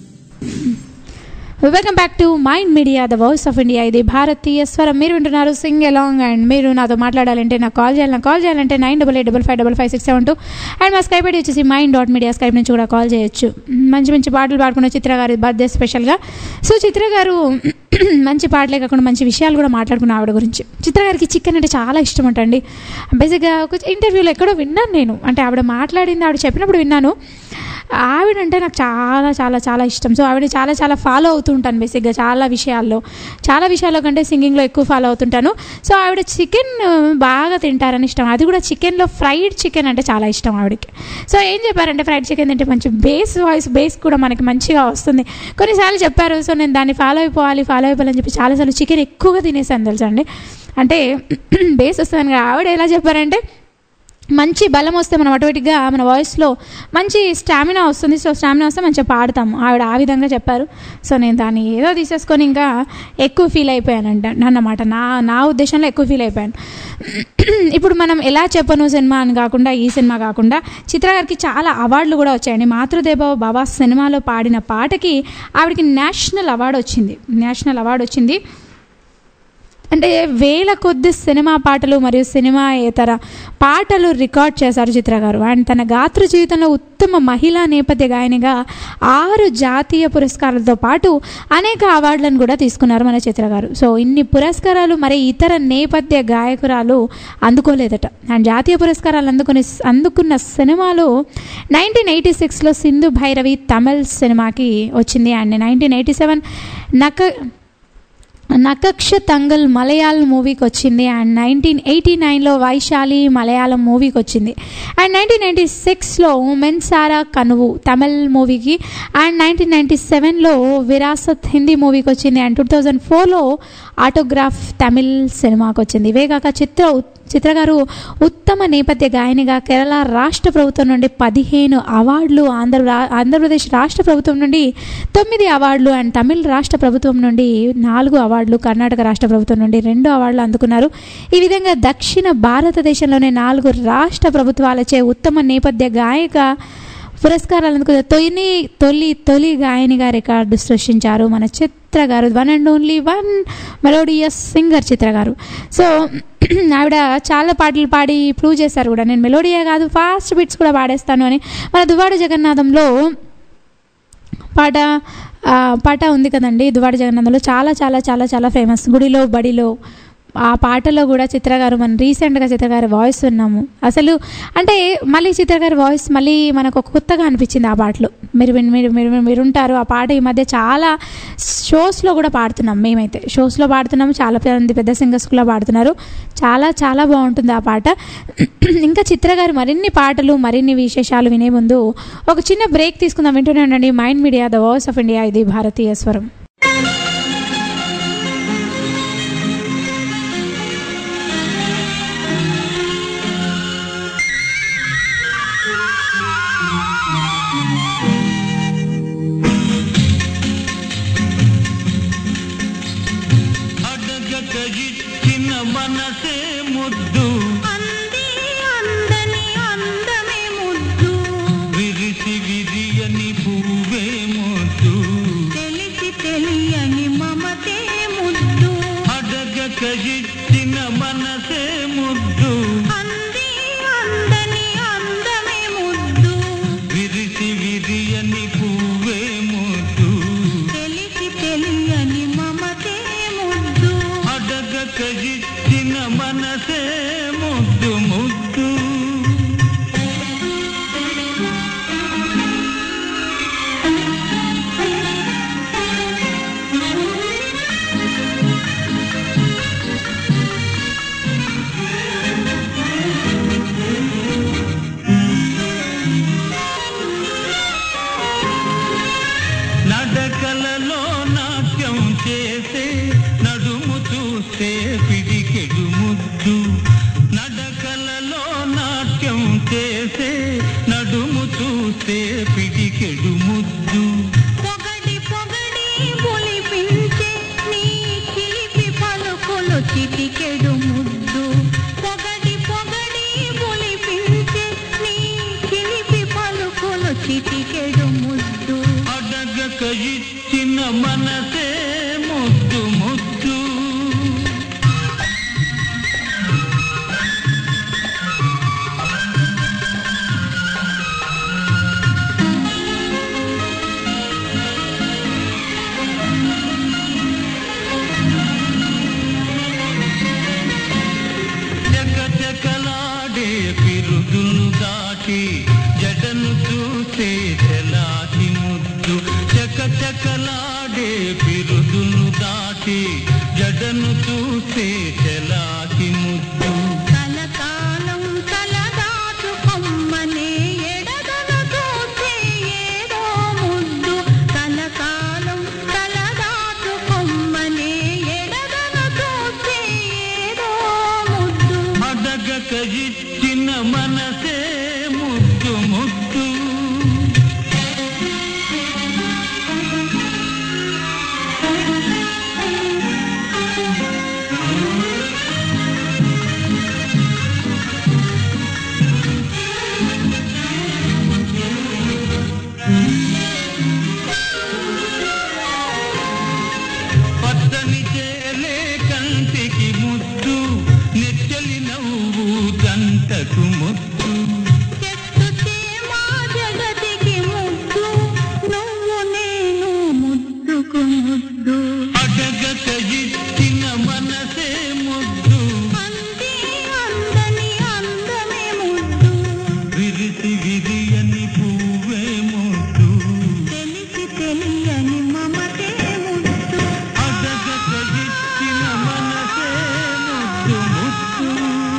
welcome back to Mind Media the voice of India ఇది భారతీయ స్వరం మీరు వింటున్నారు సింగ్ అలాంగ్ అండ్ మీరు నాతో మాట్లాడాలంటే నాకు కాల్ చేయాలి నాకు కాల్ చేయాలంటే nine double eight double five double five six seven two and మా స్కైప్ ఐడి వచ్చేసి మైండ్ డాట్ మీడియా స్కైప్ నుంచి కూడా కాల్ చేయొచ్చు మంచి మంచి పాటలు పాడుకున్న చిత్ర గారి బర్త్డే స్పెషల్గా సో చిత్ర గారు మంచి పాటలే కాకుండా మంచి విషయాలు కూడా మాట్లాడుకున్న ఆవిడ గురించి చిత్ర గారికి చికెన్ అంటే చాలా ఇష్టం అంటండి బేసిక్గా ఒక ఇంటర్వ్యూలో ఎక్కడో విన్నాను నేను అంటే ఆవిడ మాట్లాడింది ఆవిడ చెప్పినప్పుడు విన్నాను ఆవిడ అంటే నాకు చాలా చాలా చాలా ఇష్టం సో ఆవిడ చాలా చాలా ఫాలో అవుతూ ఉంటాను బేసిక్గా చాలా విషయాల్లో చాలా విషయాల్లో కంటే సింగింగ్లో ఎక్కువ ఫాలో అవుతుంటాను సో ఆవిడ చికెన్ బాగా తింటారని ఇష్టం అది కూడా చికెన్లో ఫ్రైడ్ చికెన్ అంటే చాలా ఇష్టం ఆవిడకి సో ఏం చెప్పారంటే ఫ్రైడ్ చికెన్ తింటే మంచి బేస్ వాయిస్ బేస్ కూడా మనకి మంచిగా వస్తుంది కొన్నిసార్లు చెప్పారు సో నేను దాన్ని ఫాలో అయిపోవాలి ఫాలో అయిపోవాలని చెప్పి చాలాసార్లు చికెన్ ఎక్కువగా తినేసాను తెలుసా అండి అంటే బేస్ వస్తుంది ఆవిడ ఎలా చెప్పారంటే మంచి బలం వస్తే మనం ఆటోమేటిక్గా మన వాయిస్లో మంచి స్టామినా వస్తుంది సో స్టామినా వస్తే మంచిగా పాడతాము ఆవిడ ఆ విధంగా చెప్పారు సో నేను దాన్ని ఏదో తీసేసుకొని ఇంకా ఎక్కువ ఫీల్ అయిపోయానంట అన్నమాట నా నా ఉద్దేశంలో ఎక్కువ ఫీల్ అయిపోయాను ఇప్పుడు మనం ఎలా చెప్పను సినిమా అని కాకుండా ఈ సినిమా కాకుండా చిత్ర గారికి చాలా అవార్డులు కూడా వచ్చాయండి మాతృదేవ బాబా సినిమాలో పాడిన పాటకి ఆవిడకి నేషనల్ అవార్డు వచ్చింది నేషనల్ అవార్డు వచ్చింది అంటే వేల కొద్ది సినిమా పాటలు మరియు సినిమా ఇతర పాటలు రికార్డ్ చేశారు చిత్ర గారు అండ్ తన గాత్ర జీవితంలో ఉత్తమ మహిళా నేపథ్య గాయనిగా ఆరు జాతీయ పురస్కారాలతో పాటు అనేక అవార్డులను కూడా తీసుకున్నారు మన చిత్ర గారు సో ఇన్ని పురస్కారాలు మరి ఇతర నేపథ్య గాయకురాలు అందుకోలేదట అండ్ జాతీయ పురస్కారాలు అందుకుని అందుకున్న సినిమాలు నైన్టీన్ ఎయిటీ సిక్స్లో సింధు భైరవి తమిళ్ సినిమాకి వచ్చింది అండ్ నైన్టీన్ ఎయిటీ సెవెన్ నక నకక్ష తంగల్ మలయాళం మూవీకి వచ్చింది అండ్ నైన్టీన్ ఎయిటీ నైన్లో వైశాలి మలయాళం మూవీకి వచ్చింది అండ్ నైన్టీన్ నైంటీ సిక్స్లో మెన్సారా కనువు తమిళ్ మూవీకి అండ్ నైన్టీన్ నైంటీ సెవెన్లో విరాసత్ హిందీ మూవీకి వచ్చింది అండ్ టూ థౌజండ్ ఫోర్లో ఆటోగ్రాఫ్ తమిళ్ సినిమాకి వచ్చింది ఇవే కాక చిత్ర చిత్ర గారు ఉత్తమ నేపథ్య గాయనిగా కేరళ రాష్ట్ర ప్రభుత్వం నుండి పదిహేను అవార్డులు ఆంధ్ర రా- ఆంధ్రప్రదేశ్ రాష్ట్ర ప్రభుత్వం నుండి తొమ్మిది అవార్డులు అండ్ తమిళ రాష్ట్ర ప్రభుత్వం నుండి నాలుగు అవార్డులు కర్ణాటక రాష్ట్ర ప్రభుత్వం నుండి రెండు అవార్డులు అందుకున్నారు ఈ విధంగా దక్షిణ భారతదేశంలోనే నాలుగు రాష్ట్ర ప్రభుత్వాలచే ఉత్తమ నేపథ్య గాయక పురస్కారాలు అందుకున్న తొలి తొలి తొలి గాయనిగా రికార్డు సృష్టించారు మన Chitra garu one and only one melodious singer చిత్ర గారు సో ఆవిడ చాలా పాటలు పాడి ప్రూవ్ చేశారు కూడా నేను మెలోడియా కాదు ఫాస్ట్ బీట్స్ కూడా పాడేస్తాను అని మన దువాడ జగన్నాథంలో పాట ఆ, పాట ఉంది కదండి దువాడ జగన్నాథంలో చాలా చాలా చాలా చాలా ఫేమస్ గుడిలో బడిలో ఆ పాటలో కూడా చిత్ర గారు మనం రీసెంట్గా చిత్ర గారి వాయిస్ విన్నాము అసలు అంటే మళ్ళీ చిత్ర గారి వాయిస్ మళ్ళీ మనకు ఒక కొత్తగా అనిపించింది ఆ పాటలో మీరు విన్- మీరు మీరు మీరు ఉంటారు ఆ పాట ఈ మధ్య చాలా షోస్లో కూడా పాడుతున్నాం మేమైతే షోస్లో పాడుతున్నాము చాలా మంది పెద్ద సింగర్స్ కూడా పాడుతున్నారు చాలా చాలా బాగుంటుంది ఆ పాట ఇంకా చిత్ర గారు మరిన్ని పాటలు మరిన్ని విశేషాలు వినే ముందు ఒక చిన్న బ్రేక్ తీసుకుందాం వింటూనే ఉండండి Mind Media the voice of India ఇది భారతీయ స్వరం అడగక ఇచ్చిన మనసే ముద్దు అందని అందమే ముద్దు విరిసి విరియని పువ్వే ముద్దు తెలిసి తెలియని మమతే ముద్దు అడగక ఇచ్చిన మనసే ముద్దు అంది అందని అందమే ముద్దు విరిసి విరియని పువ్వే ముద్దు తెలిసి తెలియని మమతే ముద్దు అడగక ఇచ్చిన మనసే ఇచ్చిన మనసే ముద్దు ముద్దు చకచకలాడే పిరుదును దాటి జడను చూసే చెలాకి ముద్దు చకచకలాడే పిరుదును దాటి జడను చూసే చెలాకి ముద్దు కలకాలం కలదాచు కొమ్మనే ఎడదన చూసే ఏదో ముద్దు కలకాలం కలదాచు కొమ్మనే ఎడదన చూసే ఏదో ముద్దు అడగక ఇచ్చిన మనసే ముద్దు ముద్దు పచ్చని చేలే కంటికి ముద్దు నెచ్చలి నవ్వు గంటకు ముద్దు చెట్టు మా జగతికి ముద్దు నువ్వు నేను ముద్దుకు ముద్దు అడగక ఇచ్చిన మనసే ముద్దు అంది అందని అందమే ముద్దు విరిసి విరియని పువ్వే ముద్దు తెలిసి తెలియని మమతే ముద్దు అడగక ఇచ్చిన మనసే ముద్దు ముద్దు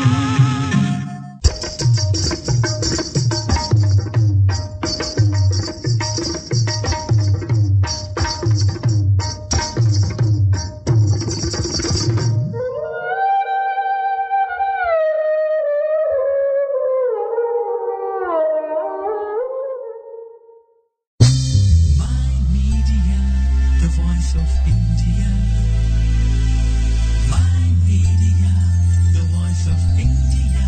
Media, the voice of India. My media, the voice of India.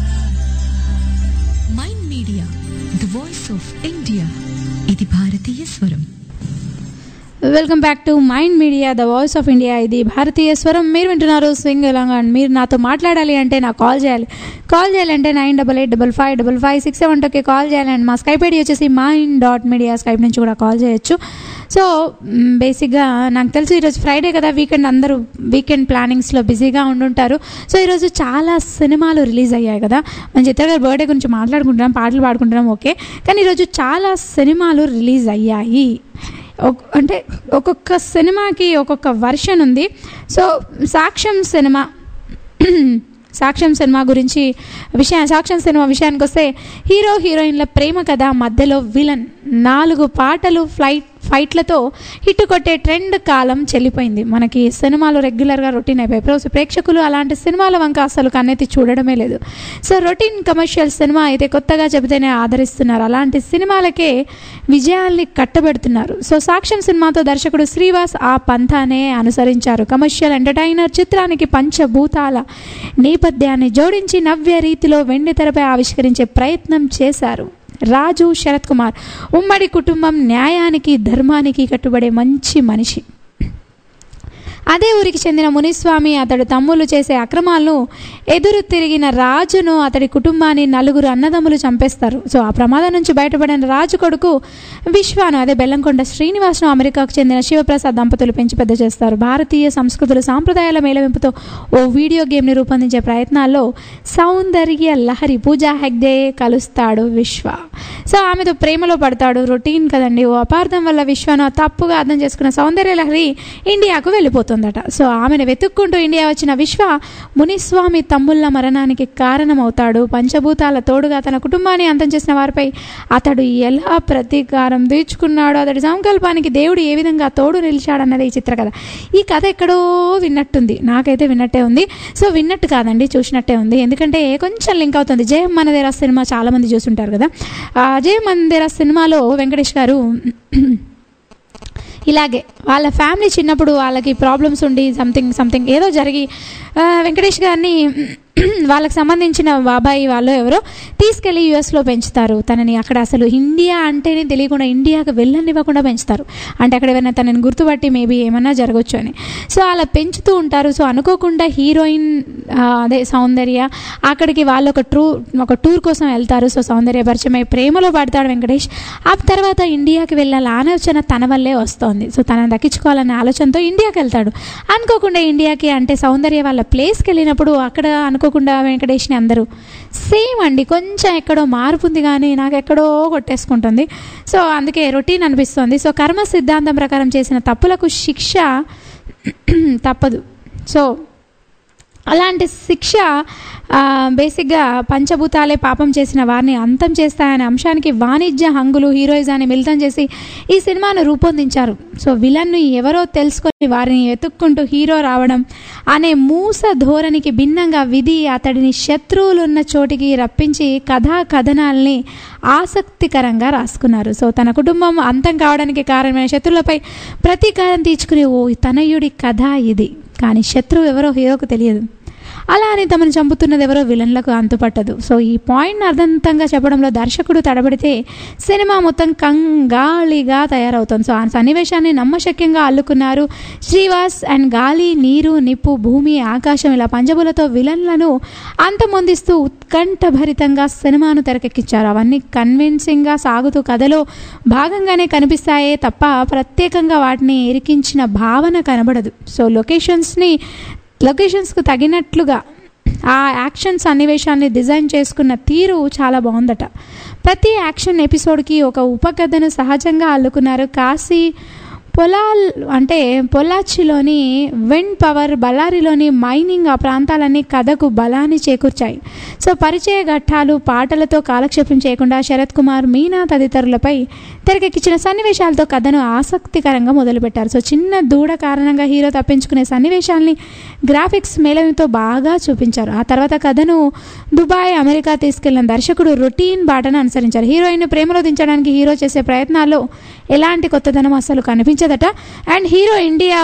Mind Media the voice of India ఇది భారతీయ స్వరం welcome back to Mind Media the voice of India ఇది భారతీయ స్వరం మీరు వింటున్నారు స్వింగ్ తెలంగాణ మీరు నాతో మాట్లాడాలి అంటే నాకు కాల్ చేయాలి కాల్ చేయాలంటే nine double eight double five double five six seven టూకి కాల్ చేయాలండి మా స్కైప్ ఐడి వచ్చేసి మైండ్ డాట్ మీడియా స్కైప్ నుంచి కూడా కాల్ చేయొచ్చు సో బేసిక్గా నాకు తెలుసు ఈరోజు ఫ్రైడే కదా వీకెండ్ అందరూ వీకెండ్ ప్లానింగ్స్లో బిజీగా ఉండుంటారు సో ఈరోజు చాలా సినిమాలు రిలీజ్ అయ్యాయి కదా మన చిత్ర గారి బర్త్డే గురించి మాట్లాడుకుంటున్నాం పాటలు పాడుకుంటున్నాం ఓకే కానీ ఈరోజు చాలా సినిమాలు రిలీజ్ అయ్యాయి ఒక్- అంటే ఒక్కొక్క సినిమాకి ఒక్కొక్క వర్షన్ ఉంది సో సాక్ష్యం సినిమా సాక్ష్యం సినిమా గురించి విషయ సాక్ష్యం సినిమా విషయానికి వస్తే హీరో హీరోయిన్ల ప్రేమ కథ మధ్యలో విలన్ నాలుగు పాటలు ఫ్లైట్ ఫైట్లతో హిట్ కొట్టే ట్రెండ్ కాలం చెల్లిపోయింది మనకి సినిమాలు రెగ్యులర్గా రొటీన్ అయిపోయాయి ప్ర- ప్రేక్షకులు అలాంటి సినిమాల వంక అసలు కన్నెత్తి చూడడమే లేదు సో రొటీన్ కమర్షియల్ సినిమా అయితే కొత్తగా చెబితేనే ఆదరిస్తున్నారు అలాంటి సినిమాలకే విజయాల్ని కట్టబెడుతున్నారు సో సాక్ష్యం సినిమాతో దర్శకుడు శ్రీవాస్ ఆ పంథానే అనుసరించారు కమర్షియల్ ఎంటర్టైనర్ చిత్రానికి పంచభూతాల నేపథ్యాన్ని జోడించి నవ్య రీతిలో వెండి తెరపై ఆవిష్కరించే ప్రయత్నం చేశారు రాజు శరత్ కుమార్ ఉమ్మడి కుటుంబం న్యాయానికి ధర్మానికి కట్టుబడే మంచి మనిషి అదే ఊరికి చెందిన మునిస్వామి అతడు తమ్ముళ్ళు చేసే అక్రమాలను ఎదురు తిరిగిన రాజును అతడి కుటుంబాన్ని నలుగురు అన్నదమ్ములు చంపేస్తారు సో ఆ ప్రమాదం నుంచి బయటపడిన రాజు కొడుకు విశ్వాను అదే బెల్లంకొండ శ్రీనివాస్ను అమెరికాకు చెందిన శివప్రసాద్ దంపతులు పెంచి పెద్ద చేస్తారు భారతీయ సంస్కృతుల సాంప్రదాయాల మేళవింపుతో ఓ వీడియో గేమ్ని రూపొందించే ప్రయత్నాల్లో సౌందర్య లహరి పూజా హెగ్డే కలుస్తాడు విశ్వ సో ఆమెతో ప్రేమలో పడతాడు రొటీన్ కదండి ఓ అపార్థం వల్ల విశ్వను తప్పుగా అర్థం చేసుకున్న సౌందర్య లహరి ఇండియాకు వెళ్ళిపోతుందట సో ఆమెను వెతుక్కుంటూ ఇండియా వచ్చిన విశ్వ మునిస్వామి తమ్ముళ్ళ మరణానికి కారణమవుతాడు పంచభూతాల తోడుగా తన కుటుంబాన్ని అంతం చేసిన వారిపై అతడు ఎలా ప్రతీకారం తీర్చుకున్నాడో అతడి సంకల్పానికి దేవుడు ఏ విధంగా తోడు నిలిచాడన్నది ఈ చిత్ర కథ ఈ కథ ఎక్కడో విన్నట్టుంది నాకైతే విన్నట్టే ఉంది సో విన్నట్టు కాదండి చూసినట్టే ఉంది ఎందుకంటే కొంచెం లింక్ అవుతుంది జయం మనదేరా సినిమా చాలామంది చూసుంటారు కదా ఆ జయం మనదేరా సినిమాలో వెంకటేష్ గారు ఇలాగే వాళ్ళ ఫ్యామిలీ చిన్నప్పుడు వాళ్ళకి ప్రాబ్లమ్స్ ఉండి సంథింగ్ సంథింగ్ ఏదో జరిగి ఆ, వెంకటేష్ గారిని వాళ్ళకి సంబంధించిన బాబాయి వాళ్ళు ఎవరో తీసుకెళ్ళి యుఎస్లో పెంచుతారు తనని అక్కడ అసలు ఇండియా అంటేనే తెలియకుండా ఇండియాకి వెళ్ళనివ్వకుండా పెంచుతారు అంటే అక్కడ ఏమైనా తనని గుర్తుపట్టి మేబీ ఏమన్నా జరగచ్చు అని సో అలా పెంచుతూ ఉంటారు సో అనుకోకుండా హీరోయిన్ ఆ, అదే సౌందర్య అక్కడికి వాళ్ళు ఒక ట్రూ ఒక టూర్ కోసం వెళ్తారు సో సౌందర్య పరిచయం అయి ప్రేమలో పడతాడు వెంకటేష్ ఆ తర్వాత ఇండియాకి వెళ్ళాలి ఆలోచన తన వల్లే వస్తోంది సో తనని దక్కించుకోవాలనే ఆలోచనతో ఇండియాకి వెళ్తాడు అనుకోకుండా ఇండియాకి అంటే సౌందర్య వాళ్ళ ప్లేస్కి వెళ్ళినప్పుడు అక్కడ అనుకోకుండా వెంకటేష్ని అందరూ సేమ్ అండి కొంచెం ఎక్కడో మార్పు ఉంది కానీ నాకు ఎక్కడో కొట్టేసుకుంటుంది సో అందుకే రొటీన్ అనిపిస్తుంది సో కర్మ సిద్ధాంతం ప్రకారం చేసిన తప్పులకు శిక్ష తప్పదు సో అలాంటి శిక్ష ఆ, బేసిక్గా పంచభూతాలే పాపం చేసిన వారిని అంతం చేస్తాయనే అంశానికి వాణిజ్య హంగులు హీరోయిజాన్ని మిళితం చేసి ఈ సినిమాను రూపొందించారు సో విలన్ను ఎవరో తెలుసుకొని వారిని వెతుక్కుంటూ హీరో రావడం అనే మూస ధోరణికి భిన్నంగా విధి అతడిని శత్రువులున్న చోటికి రప్పించి కథా కథనాల్ని ఆసక్తికరంగా రాసుకున్నారు సో తన కుటుంబం అంతం కావడానికి కారణమైన శత్రువులపై ప్రతీకారం తీర్చుకునే ఓ తనయుడి కథ ఇది కానీ శత్రువు ఎవరో హీరోకు తెలియదు అలా అని తమను చంపుతున్నది ఎవరో విలన్లకు అంతుపట్టదు సో ఈ పాయింట్ని అర్థంతంగా చెప్పడంలో దర్శకుడు తడబడితే సినిమా మొత్తం కంగాళిగా తయారవుతుంది సో ఆ సన్నివేశాన్ని నమ్మశక్యంగా అల్లుకున్నారు శ్రీవాస్ అండ్ గాలి నీరు నిప్పు భూమి ఆకాశం ఇలా పంచబులతో విలన్లను అంతమొందిస్తూ ఉత్కంఠభరితంగా సినిమాను తెరకెక్కించారు అవన్నీ కన్విన్సింగ్గా సాగుతూ కథలో భాగంగానే కనిపిస్తాయే తప్ప ప్రత్యేకంగా వాటిని ఇరికించిన భావన కనబడదు సో లొకేషన్స్ని లొకేషన్స్కు తగినట్లుగా ఆ యాక్షన్ సన్నివేశాన్ని డిజైన్ చేసుకున్న తీరు చాలా బాగుందట ప్రతి యాక్షన్ ఎపిసోడ్కి ఒక ఉపకథను సహజంగా అల్లుకున్నారు కాశీ పొలాల్ అంటే పొల్లాచిలోని విండ్ పవర్ బళ్ళారిలోని మైనింగ్ ఆ ప్రాంతాలన్నీ కథకు బలాన్ని చేకూర్చాయి సో పరిచయ ఘట్టాలు పాటలతో కాలక్షేపం చేయకుండా శరత్ కుమార్ మీనా తదితరులపై తెరకెక్కించిన సన్నివేశాలతో కథను ఆసక్తికరంగా మొదలుపెట్టారు సో చిన్న దూడ కారణంగా హీరో తప్పించుకునే సన్నివేశాల్ని గ్రాఫిక్స్ మేళవితో బాగా చూపించారు ఆ తర్వాత కథను దుబాయ్ అమెరికా తీసుకెళ్లిన దర్శకుడు రొటీన్ బాటను అనుసరించారు హీరోయిన్ ప్రేమలో దించడానికి హీరో చేసే ప్రయత్నాల్లో ఎలాంటి కొత్తదనం అసలు కనిపించదట అండ్ హీరో ఇండియా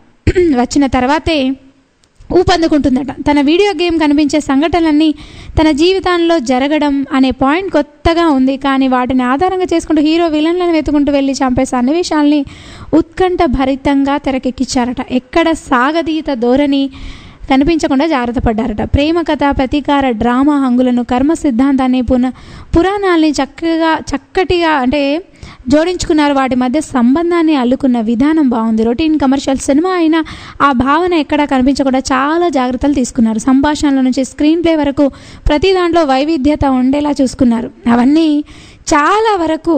వచ్చిన తర్వాతే ఊపందుకుంటుందట తన వీడియో గేమ్ కనిపించే సంఘటనలన్నీ తన జీవితంలో జరగడం అనే పాయింట్ కొత్తగా ఉంది కానీ వాటిని ఆధారంగా చేసుకుంటూ హీరో విలన్లను వెతుకుంటూ వెళ్ళి చంపే సన్నివేశాల్ని ఉత్కంఠ భరితంగా తెరకెక్కించారట ఎక్కడ సాగదీత ధోరణి కనిపించకుండా జాగ్రత్త పడ్డారట ప్రేమ కథ ప్రతీకార డ్రామా హంగులను కర్మ సిద్ధాంతాన్ని పున పురాణాల్ని చక్కగా చక్కటిగా అంటే జోడించుకున్నారు వాటి మధ్య సంబంధాన్ని అల్లుకున్న విధానం బాగుంది రొటీన్ కమర్షియల్ సినిమా అయినా ఆ భావన ఎక్కడా కనిపించకుండా చాలా జాగ్రత్తలు తీసుకున్నారు సంభాషణల నుంచి స్క్రీన్ ప్లే వరకు ప్రతి దాంట్లో వైవిధ్యత ఉండేలా చూసుకున్నారు అవన్నీ చాలా వరకు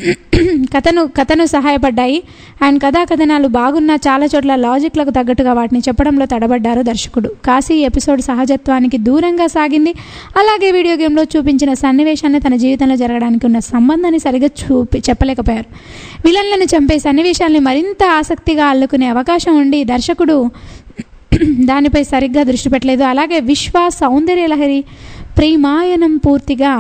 కథను కథను సహాయపడ్డాయి అండ్ కథా కథనాలు బాగున్న చాలా చోట్ల లాజిక్లకు తగ్గట్టుగా వాటిని చెప్పడంలో తడబడ్డారు దర్శకుడు కాశీ ఎపిసోడ్ సహజత్వానికి దూరంగా సాగింది అలాగే వీడియో గేమ్లో చూపించిన సన్నివేశాన్ని తన జీవితంలో జరగడానికి ఉన్న సంబంధాన్ని సరిగా చూపి చెప్పలేకపోయారు విలన్లను చంపే సన్నివేశాల్ని మరింత ఆసక్తిగా అల్లుకునే అవకాశం ఉండి దర్శకుడు దానిపై సరిగ్గా దృష్టి పెట్టలేదు అలాగే విశ్వ సౌందర్య లహరి ప్రేమాయణం పూర్తిగా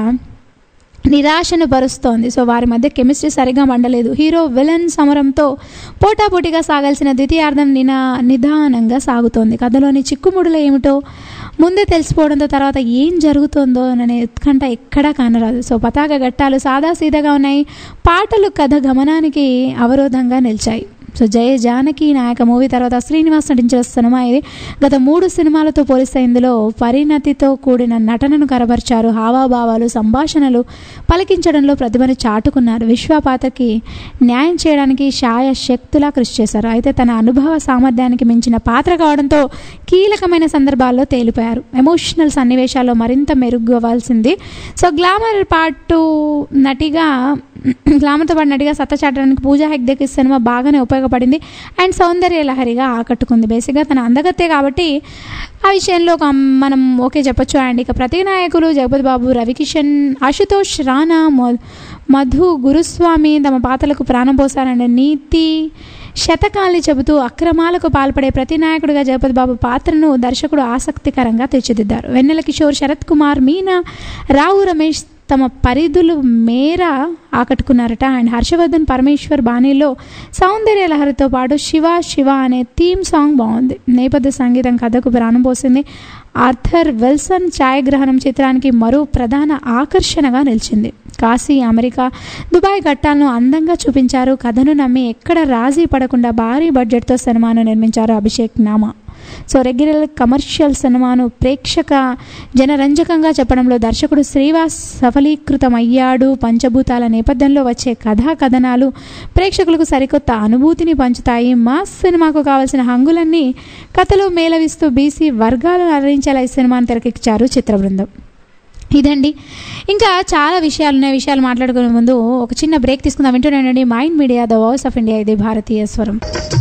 నిరాశను పరుస్తోంది సో వారి మధ్య కెమిస్ట్రీ సరిగా మండలేదు హీరో విలన్ సమరంతో పోటాపోటీగా సాగాల్సిన ద్వితీయార్థం నినా నిదానంగా సాగుతోంది కథలోని చిక్కుముడులు ఏమిటో ముందే తెలిసిపోవడంతో తర్వాత ఏం జరుగుతుందో అనే ఉత్కంఠ ఎక్కడా కానరాదు సో పతాక ఘట్టాలు సాదాసీదాగా ఉన్నాయి పాటలు కథ గమనానికి అవరోధంగా నిలిచాయి సో జయ జానకి నాయక మూవీ తర్వాత శ్రీనివాస్ నటించిన సినిమా ఇది గత మూడు సినిమాలతో పోలిస్తే ఇందులో పరిణతితో కూడిన నటనను కనబరిచారు హావాభావాలు సంభాషణలు పలికించడంలో ప్రతిభను చాటుకున్నారు విశ్వ పాత్రకి న్యాయం చేయడానికి శాయ శక్తులా కృషి చేశారు అయితే తన అనుభవ సామర్థ్యానికి మించిన పాత్ర కావడంతో కీలకమైన సందర్భాల్లో తేలిపోయారు ఎమోషనల్ సన్నివేశాల్లో మరింత మెరుగవ్వాల్సింది సో గ్లామర్ పాటు నటిగా గ్లామర్తో పాటు నటిగా సత్తా చాటడానికి పూజా హెగ్దేకి ఈ సినిమా బాగానే ఉపయోగపడింది అండ్ సౌందర్య లహరిగా ఆకట్టుకుంది బేసిక్గా తన అందగత్తే కాబట్టి ఆ విషయంలో ఒక మనం ఓకే చెప్పొచ్చు అండ్ ఇక ప్రతి నాయకులు జగపతి బాబు రవికిషన్ ఆశుతోష్ రాణా మొ- మధు గురుస్వామి తమ పాత్రలకు ప్రాణం పోసారండి నీతి శతకాల్ని చెబుతూ అక్రమాలకు పాల్పడే ప్రతి నాయకుడిగా జగపతి బాబు పాత్రను దర్శకుడు ఆసక్తికరంగా తీర్చిదిద్దారు వెన్నెల కిషోర్ శరత్ కుమార్ మీనా రావు రమేష్ తమ పరిధులు మేర ఆకట్టుకున్నారట అండ్ హర్షవర్ధన్ పరమేశ్వర్ బాణీలో సౌందర్య లహరితో పాటు శివ శివ అనే థీమ్ సాంగ్ బాగుంది నేపథ్య సంగీతం కథకు ప్రాణం పోసింది ఆర్థర్ వెల్సన్ ఛాయాగ్రహణం చిత్రానికి మరో ప్రధాన ఆకర్షణగా నిలిచింది కాశీ అమెరికా దుబాయ్ ఘట్టాలను అందంగా చూపించారు కథను నమ్మి ఎక్కడ రాజీ పడకుండా భారీ బడ్జెట్తో సినిమాను నిర్మించారు Abhishek Nama so regular commercial సినిమాను ప్రేక్షక జనరంజకంగా చెప్పడంలో దర్శకుడు శ్రీవాస్ సఫలీకృతమయ్యాడు పంచభూతాల నేపథ్యంలో వచ్చే కథా కథనాలు ప్రేక్షకులకు సరికొత్త అనుభూతిని పంచుతాయి మాస్ సినిమాకు కావాల్సిన హంగులన్నీ కథలో మేళవిస్తూ బీసీ వర్గాలను అలరించేలా ఈ సినిమాను తెరకెక్కించారు చిత్ర బృందం ఇదండి ఇంకా చాలా విషయాలు ఉన్నాయి విషయాలు మాట్లాడుకునే ముందు ఒక చిన్న బ్రేక్ తీసుకుందాం వింటూనేనండి Mind Media the voice of India ఇది భారతీయ స్వరం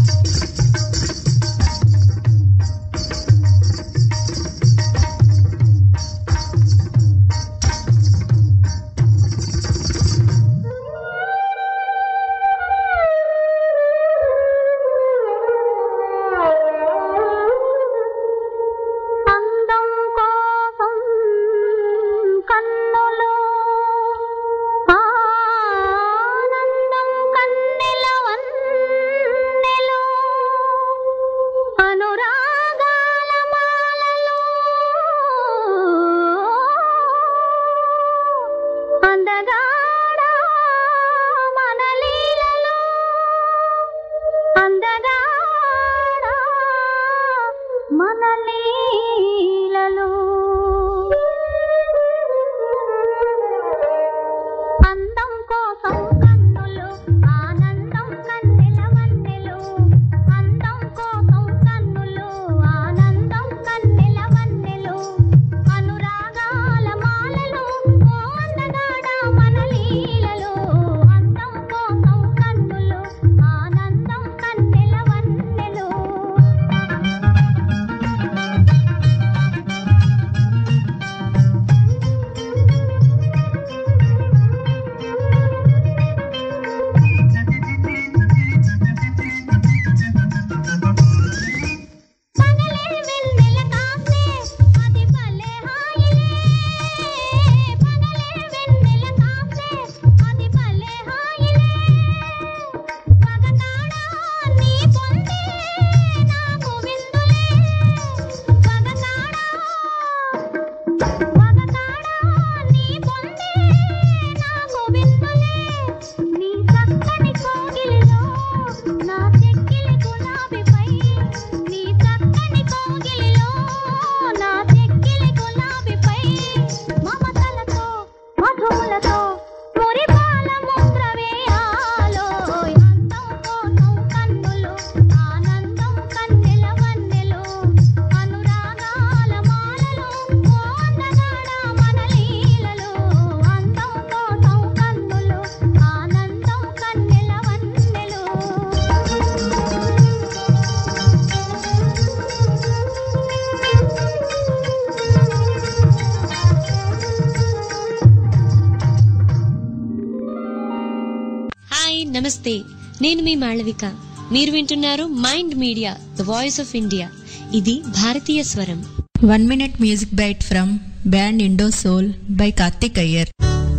అందం కోసం కన్నులు ఆనందం కన్నెల వన్నెలు అనురాగాల మాలలు అందగాడ మన లీలలు అందగాడ మన లీలలు అందం కోసం కన్నులు ఆనందం కన్నెల వన్నెలు అందం కోసం కన్నులు ఆనందం కన్నెల వన్నెలు అనురాగాల మాలలు ఓ అందగాడ మన లీలలు అందం కోసం కన్నులు ఆనందం కన్నెల వన్నెలు పగలే వెన్నెల కాసే అది భలే హాయిలే పగలే వెన్నెల కాసే అది భలే హాయిలే పగతాడా నీ పొందే నాకు విందులే పగతాడా పగతాడా నీ పొందే నాకు విందులే నీ చక్కని కోగిలిలో నా చెక్కిలి గులాబీపై నీ చక్కని కోగిలిలో నా చెక్కిలి గులాబీపై మమతలతో మధువులతో మురిపాల ముద్ర వేయాలో అందం కోసం కన్నులు ఆనందం కన్నెల వన్నెలు అనురాగాల మాలలు ఓ అందగాడ మన లీలలు అందం కోసం కన్నులు ఆనందం కన్నెల వన్నెలు హాయ్ నమస్తే నేను మీ మాళవిక మీరు వింటున్నారు Mind Media the voice of India ఇది భారతీయ స్వరం one minute music bite from band Indo Soul by Karthik Iyer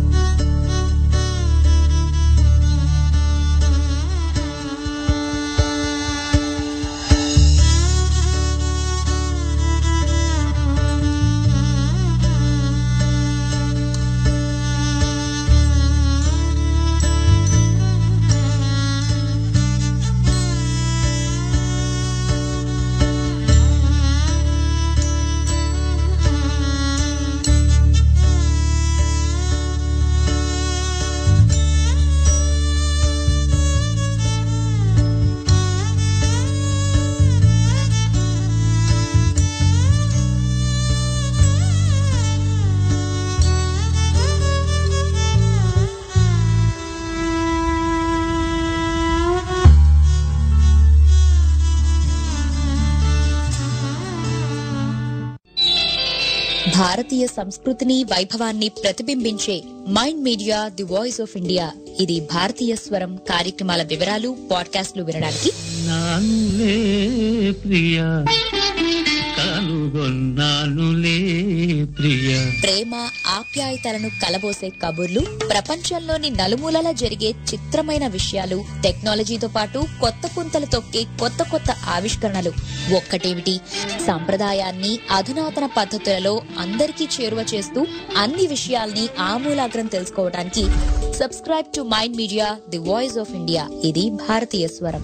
భారతీయ సంస్కృతిని వైభవాన్ని ప్రతిబింబించే Mind Media the voice of India ఇది భారతీయ స్వరం కార్యక్రమాల వివరాలు పాడ్కాస్ట్లు వినడానికి నానులే ప్రియ కనుగొన్నానులే ప్రియ ప్రేమ ప్రేమ ఆప్యాయతలను కలబోసే కబుర్లు ప్రపంచంలోని నలుమూలల జరిగే చిత్రమైన విషయాలు టెక్నాలజీతో పాటు కొత్త పుంతలు తొక్కే కొత్త కొత్త ఆవిష్కరణలు ఒక్కటేమిటి సంప్రదాయాన్ని అధునాతన పద్ధతులలో అందరికీ చేరువ చేస్తూ అన్ని విషయాల్ని ఆమూలాగ్రం తెలుసుకోవడానికి subscribe to Mind Media the voice of India ఇది భారతీయ స్వరం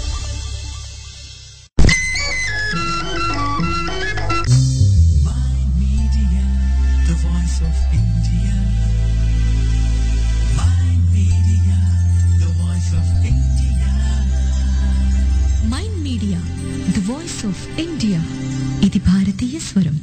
The voice of India. My media, the voice of India. Mind Media the voice of India ఇది భారతీయ స్వరం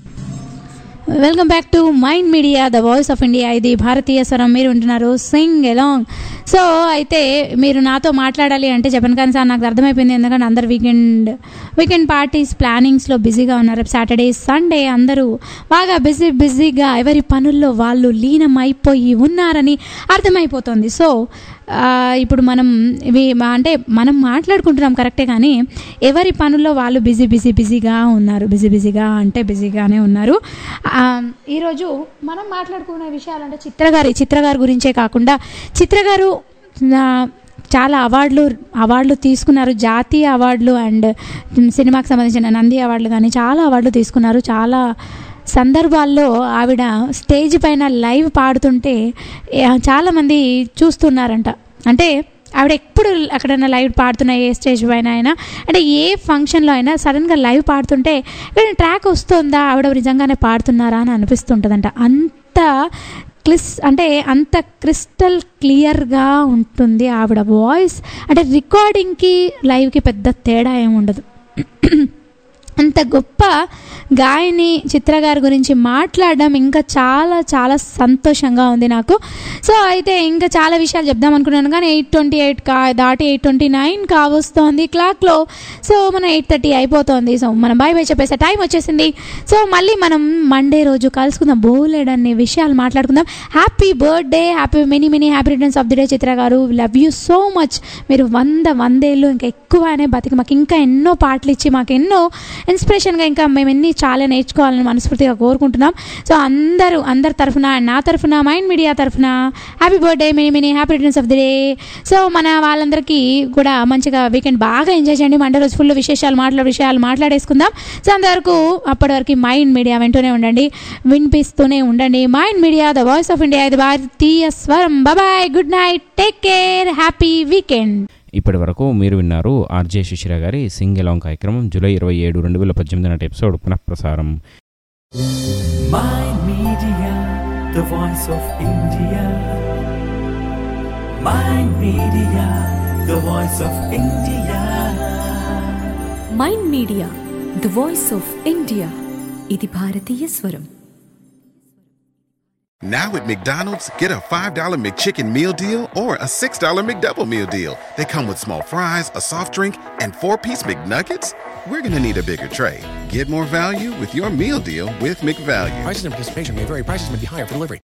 welcome back to Mind Media the voice of India ఇది భారతీయ స్వరం మీరు ఉంటున్నారు సింగ్ ఎలాంగ్ సో అయితే మీరు నాతో మాట్లాడాలి అంటే చెప్పను కానీ సార్ నాకు అర్థమైపోయింది ఎందుకంటే అందరు వీకెండ్ వీకెండ్ పార్టీస్ ప్లానింగ్స్లో బిజీగా ఉన్నారు సాటర్డే సండే అందరూ బాగా బిజీ బిజీగా ఎవరి పనుల్లో వాళ్ళు లీనం అయిపోయి ఉన్నారని అర్థమైపోతుంది సో ఆ, ఇప్పుడు మనం ఇవి మా- అంటే మనం మాట్లాడుకుంటున్నాం కరెక్టే కానీ ఎవరి పనుల్లో వాళ్ళు బిజీ బిజీ బిజీగా ఉన్నారు బిజీ బిజీగా అంటే బిజీగానే ఉన్నారు ఆ, ఈరోజు మనం మాట్లాడుకునే విషయాలు అంటే చిత్రగారి చిత్రగారి గురించే కాకుండా చిత్రగారు నా చాలా అవార్డులు అవార్డులు తీసుకున్నారు జాతీయ అవార్డులు అండ్ సినిమాకి సంబంధించిన నంది అవార్డులు కానీ చాలా అవార్డులు తీసుకున్నారు చాలా సందర్భాల్లో ఆవిడ స్టేజ్ పైన లైవ్ పాడుతుంటే ఏ, చాలామంది చూస్తున్నారంట అంటే ఆవిడ ఎప్పుడు అక్కడైనా లైవ్ పాడుతున్న ఏ స్టేజ్ పైన అయినా అంటే ఏ ఫంక్షన్లో అయినా సడన్గా లైవ్ పాడుతుంటే ఇక్కడ ట్రాక్ వస్తుందా ఆవిడ నిజంగానే పాడుతున్నారా అని అనిపిస్తుంటుందంట అంత క్లిస్ అంటే అంత క్రిస్టల్ క్లియర్గా ఉంటుంది ఆవిడ వాయిస్ అంటే రికార్డింగ్కి లైవ్కి పెద్ద తేడా ఏమి ఉండదు అంత గొప్ప గాయని చిత్ర గారి గురించి మాట్లాడడం ఇంకా చాలా చాలా సంతోషంగా ఉంది నాకు సో అయితే ఇంకా చాలా విషయాలు చెప్దాం అనుకున్నాను కానీ ఎయిట్ ట్వంటీ ఎయిట్ కా దాటి ఎయిట్ ట్వంటీ నైన్ కావస్తోంది క్లాక్లో సో మనం ఎయిట్ థర్టీ అయిపోతుంది సో మనం బాయ్ బాయ్ చెప్పేసే టైం వచ్చేసింది సో మళ్ళీ మనం మండే రోజు కలుసుకుందాం బోలెడ్ అనే విషయాలు మాట్లాడుకుందాం happy birthday happy many many happy returns of the day Chitra garu love you so much మీరు వంద వందేళ్ళు ఇంకా ఎక్కువనే బతికి మాకు ఇంకా ఎన్నో పాటలు ఇచ్చి మాకు ఎన్నో ఇన్స్పిరేషన్గా ఇంకా మేము ఎన్ని చాలా నేర్చుకోవాలని మనస్ఫూర్తిగా కోరుకుంటున్నాం సో అందరూ అందరి తరఫున and నా తరఫున మైండ్ మీడియా తరఫున happy birthday many many happy returns of the day so మన వాళ్ళందరికీ కూడా మంచిగా వీకెండ్ బాగా ఎంజాయ్ చేయండి మండే రోజు ఫుల్ విశేషాలు మాట్లాడే విషయాలు మాట్లాడేసుకుందాం సో అంతవరకు అప్పటి వరకు మైండ్ మీడియా వింటూనే ఉండండి వినిపిస్తూనే ఉండండి Mind Media the voice of India ఇది భారతీయ స్వరం bye good night take care happy weekend ఇప్పటి వరకు మీరు విన్నారు ఆర్జే శిశిర గారి సింగ్ ఎలాంగ్ కార్యక్రమం జూలై ఇరవై ఏడు రెండు వేల పద్దెనిమిది నాటి ఎపిసోడ్ పునఃప్రసారం Mind Media, the voice of India. Mind Media, the voice of India. Mind Media the voice of India ఇది భారతీయ స్వరం Now at McDonald's, get a $5 McChicken meal deal or a $6 McDouble meal deal. They come with small fries, a soft drink, and four piece McNuggets. We're going to need a bigger tray. Get more value with your meal deal with McValue. Prices and participation may vary. Prices may be higher for delivery.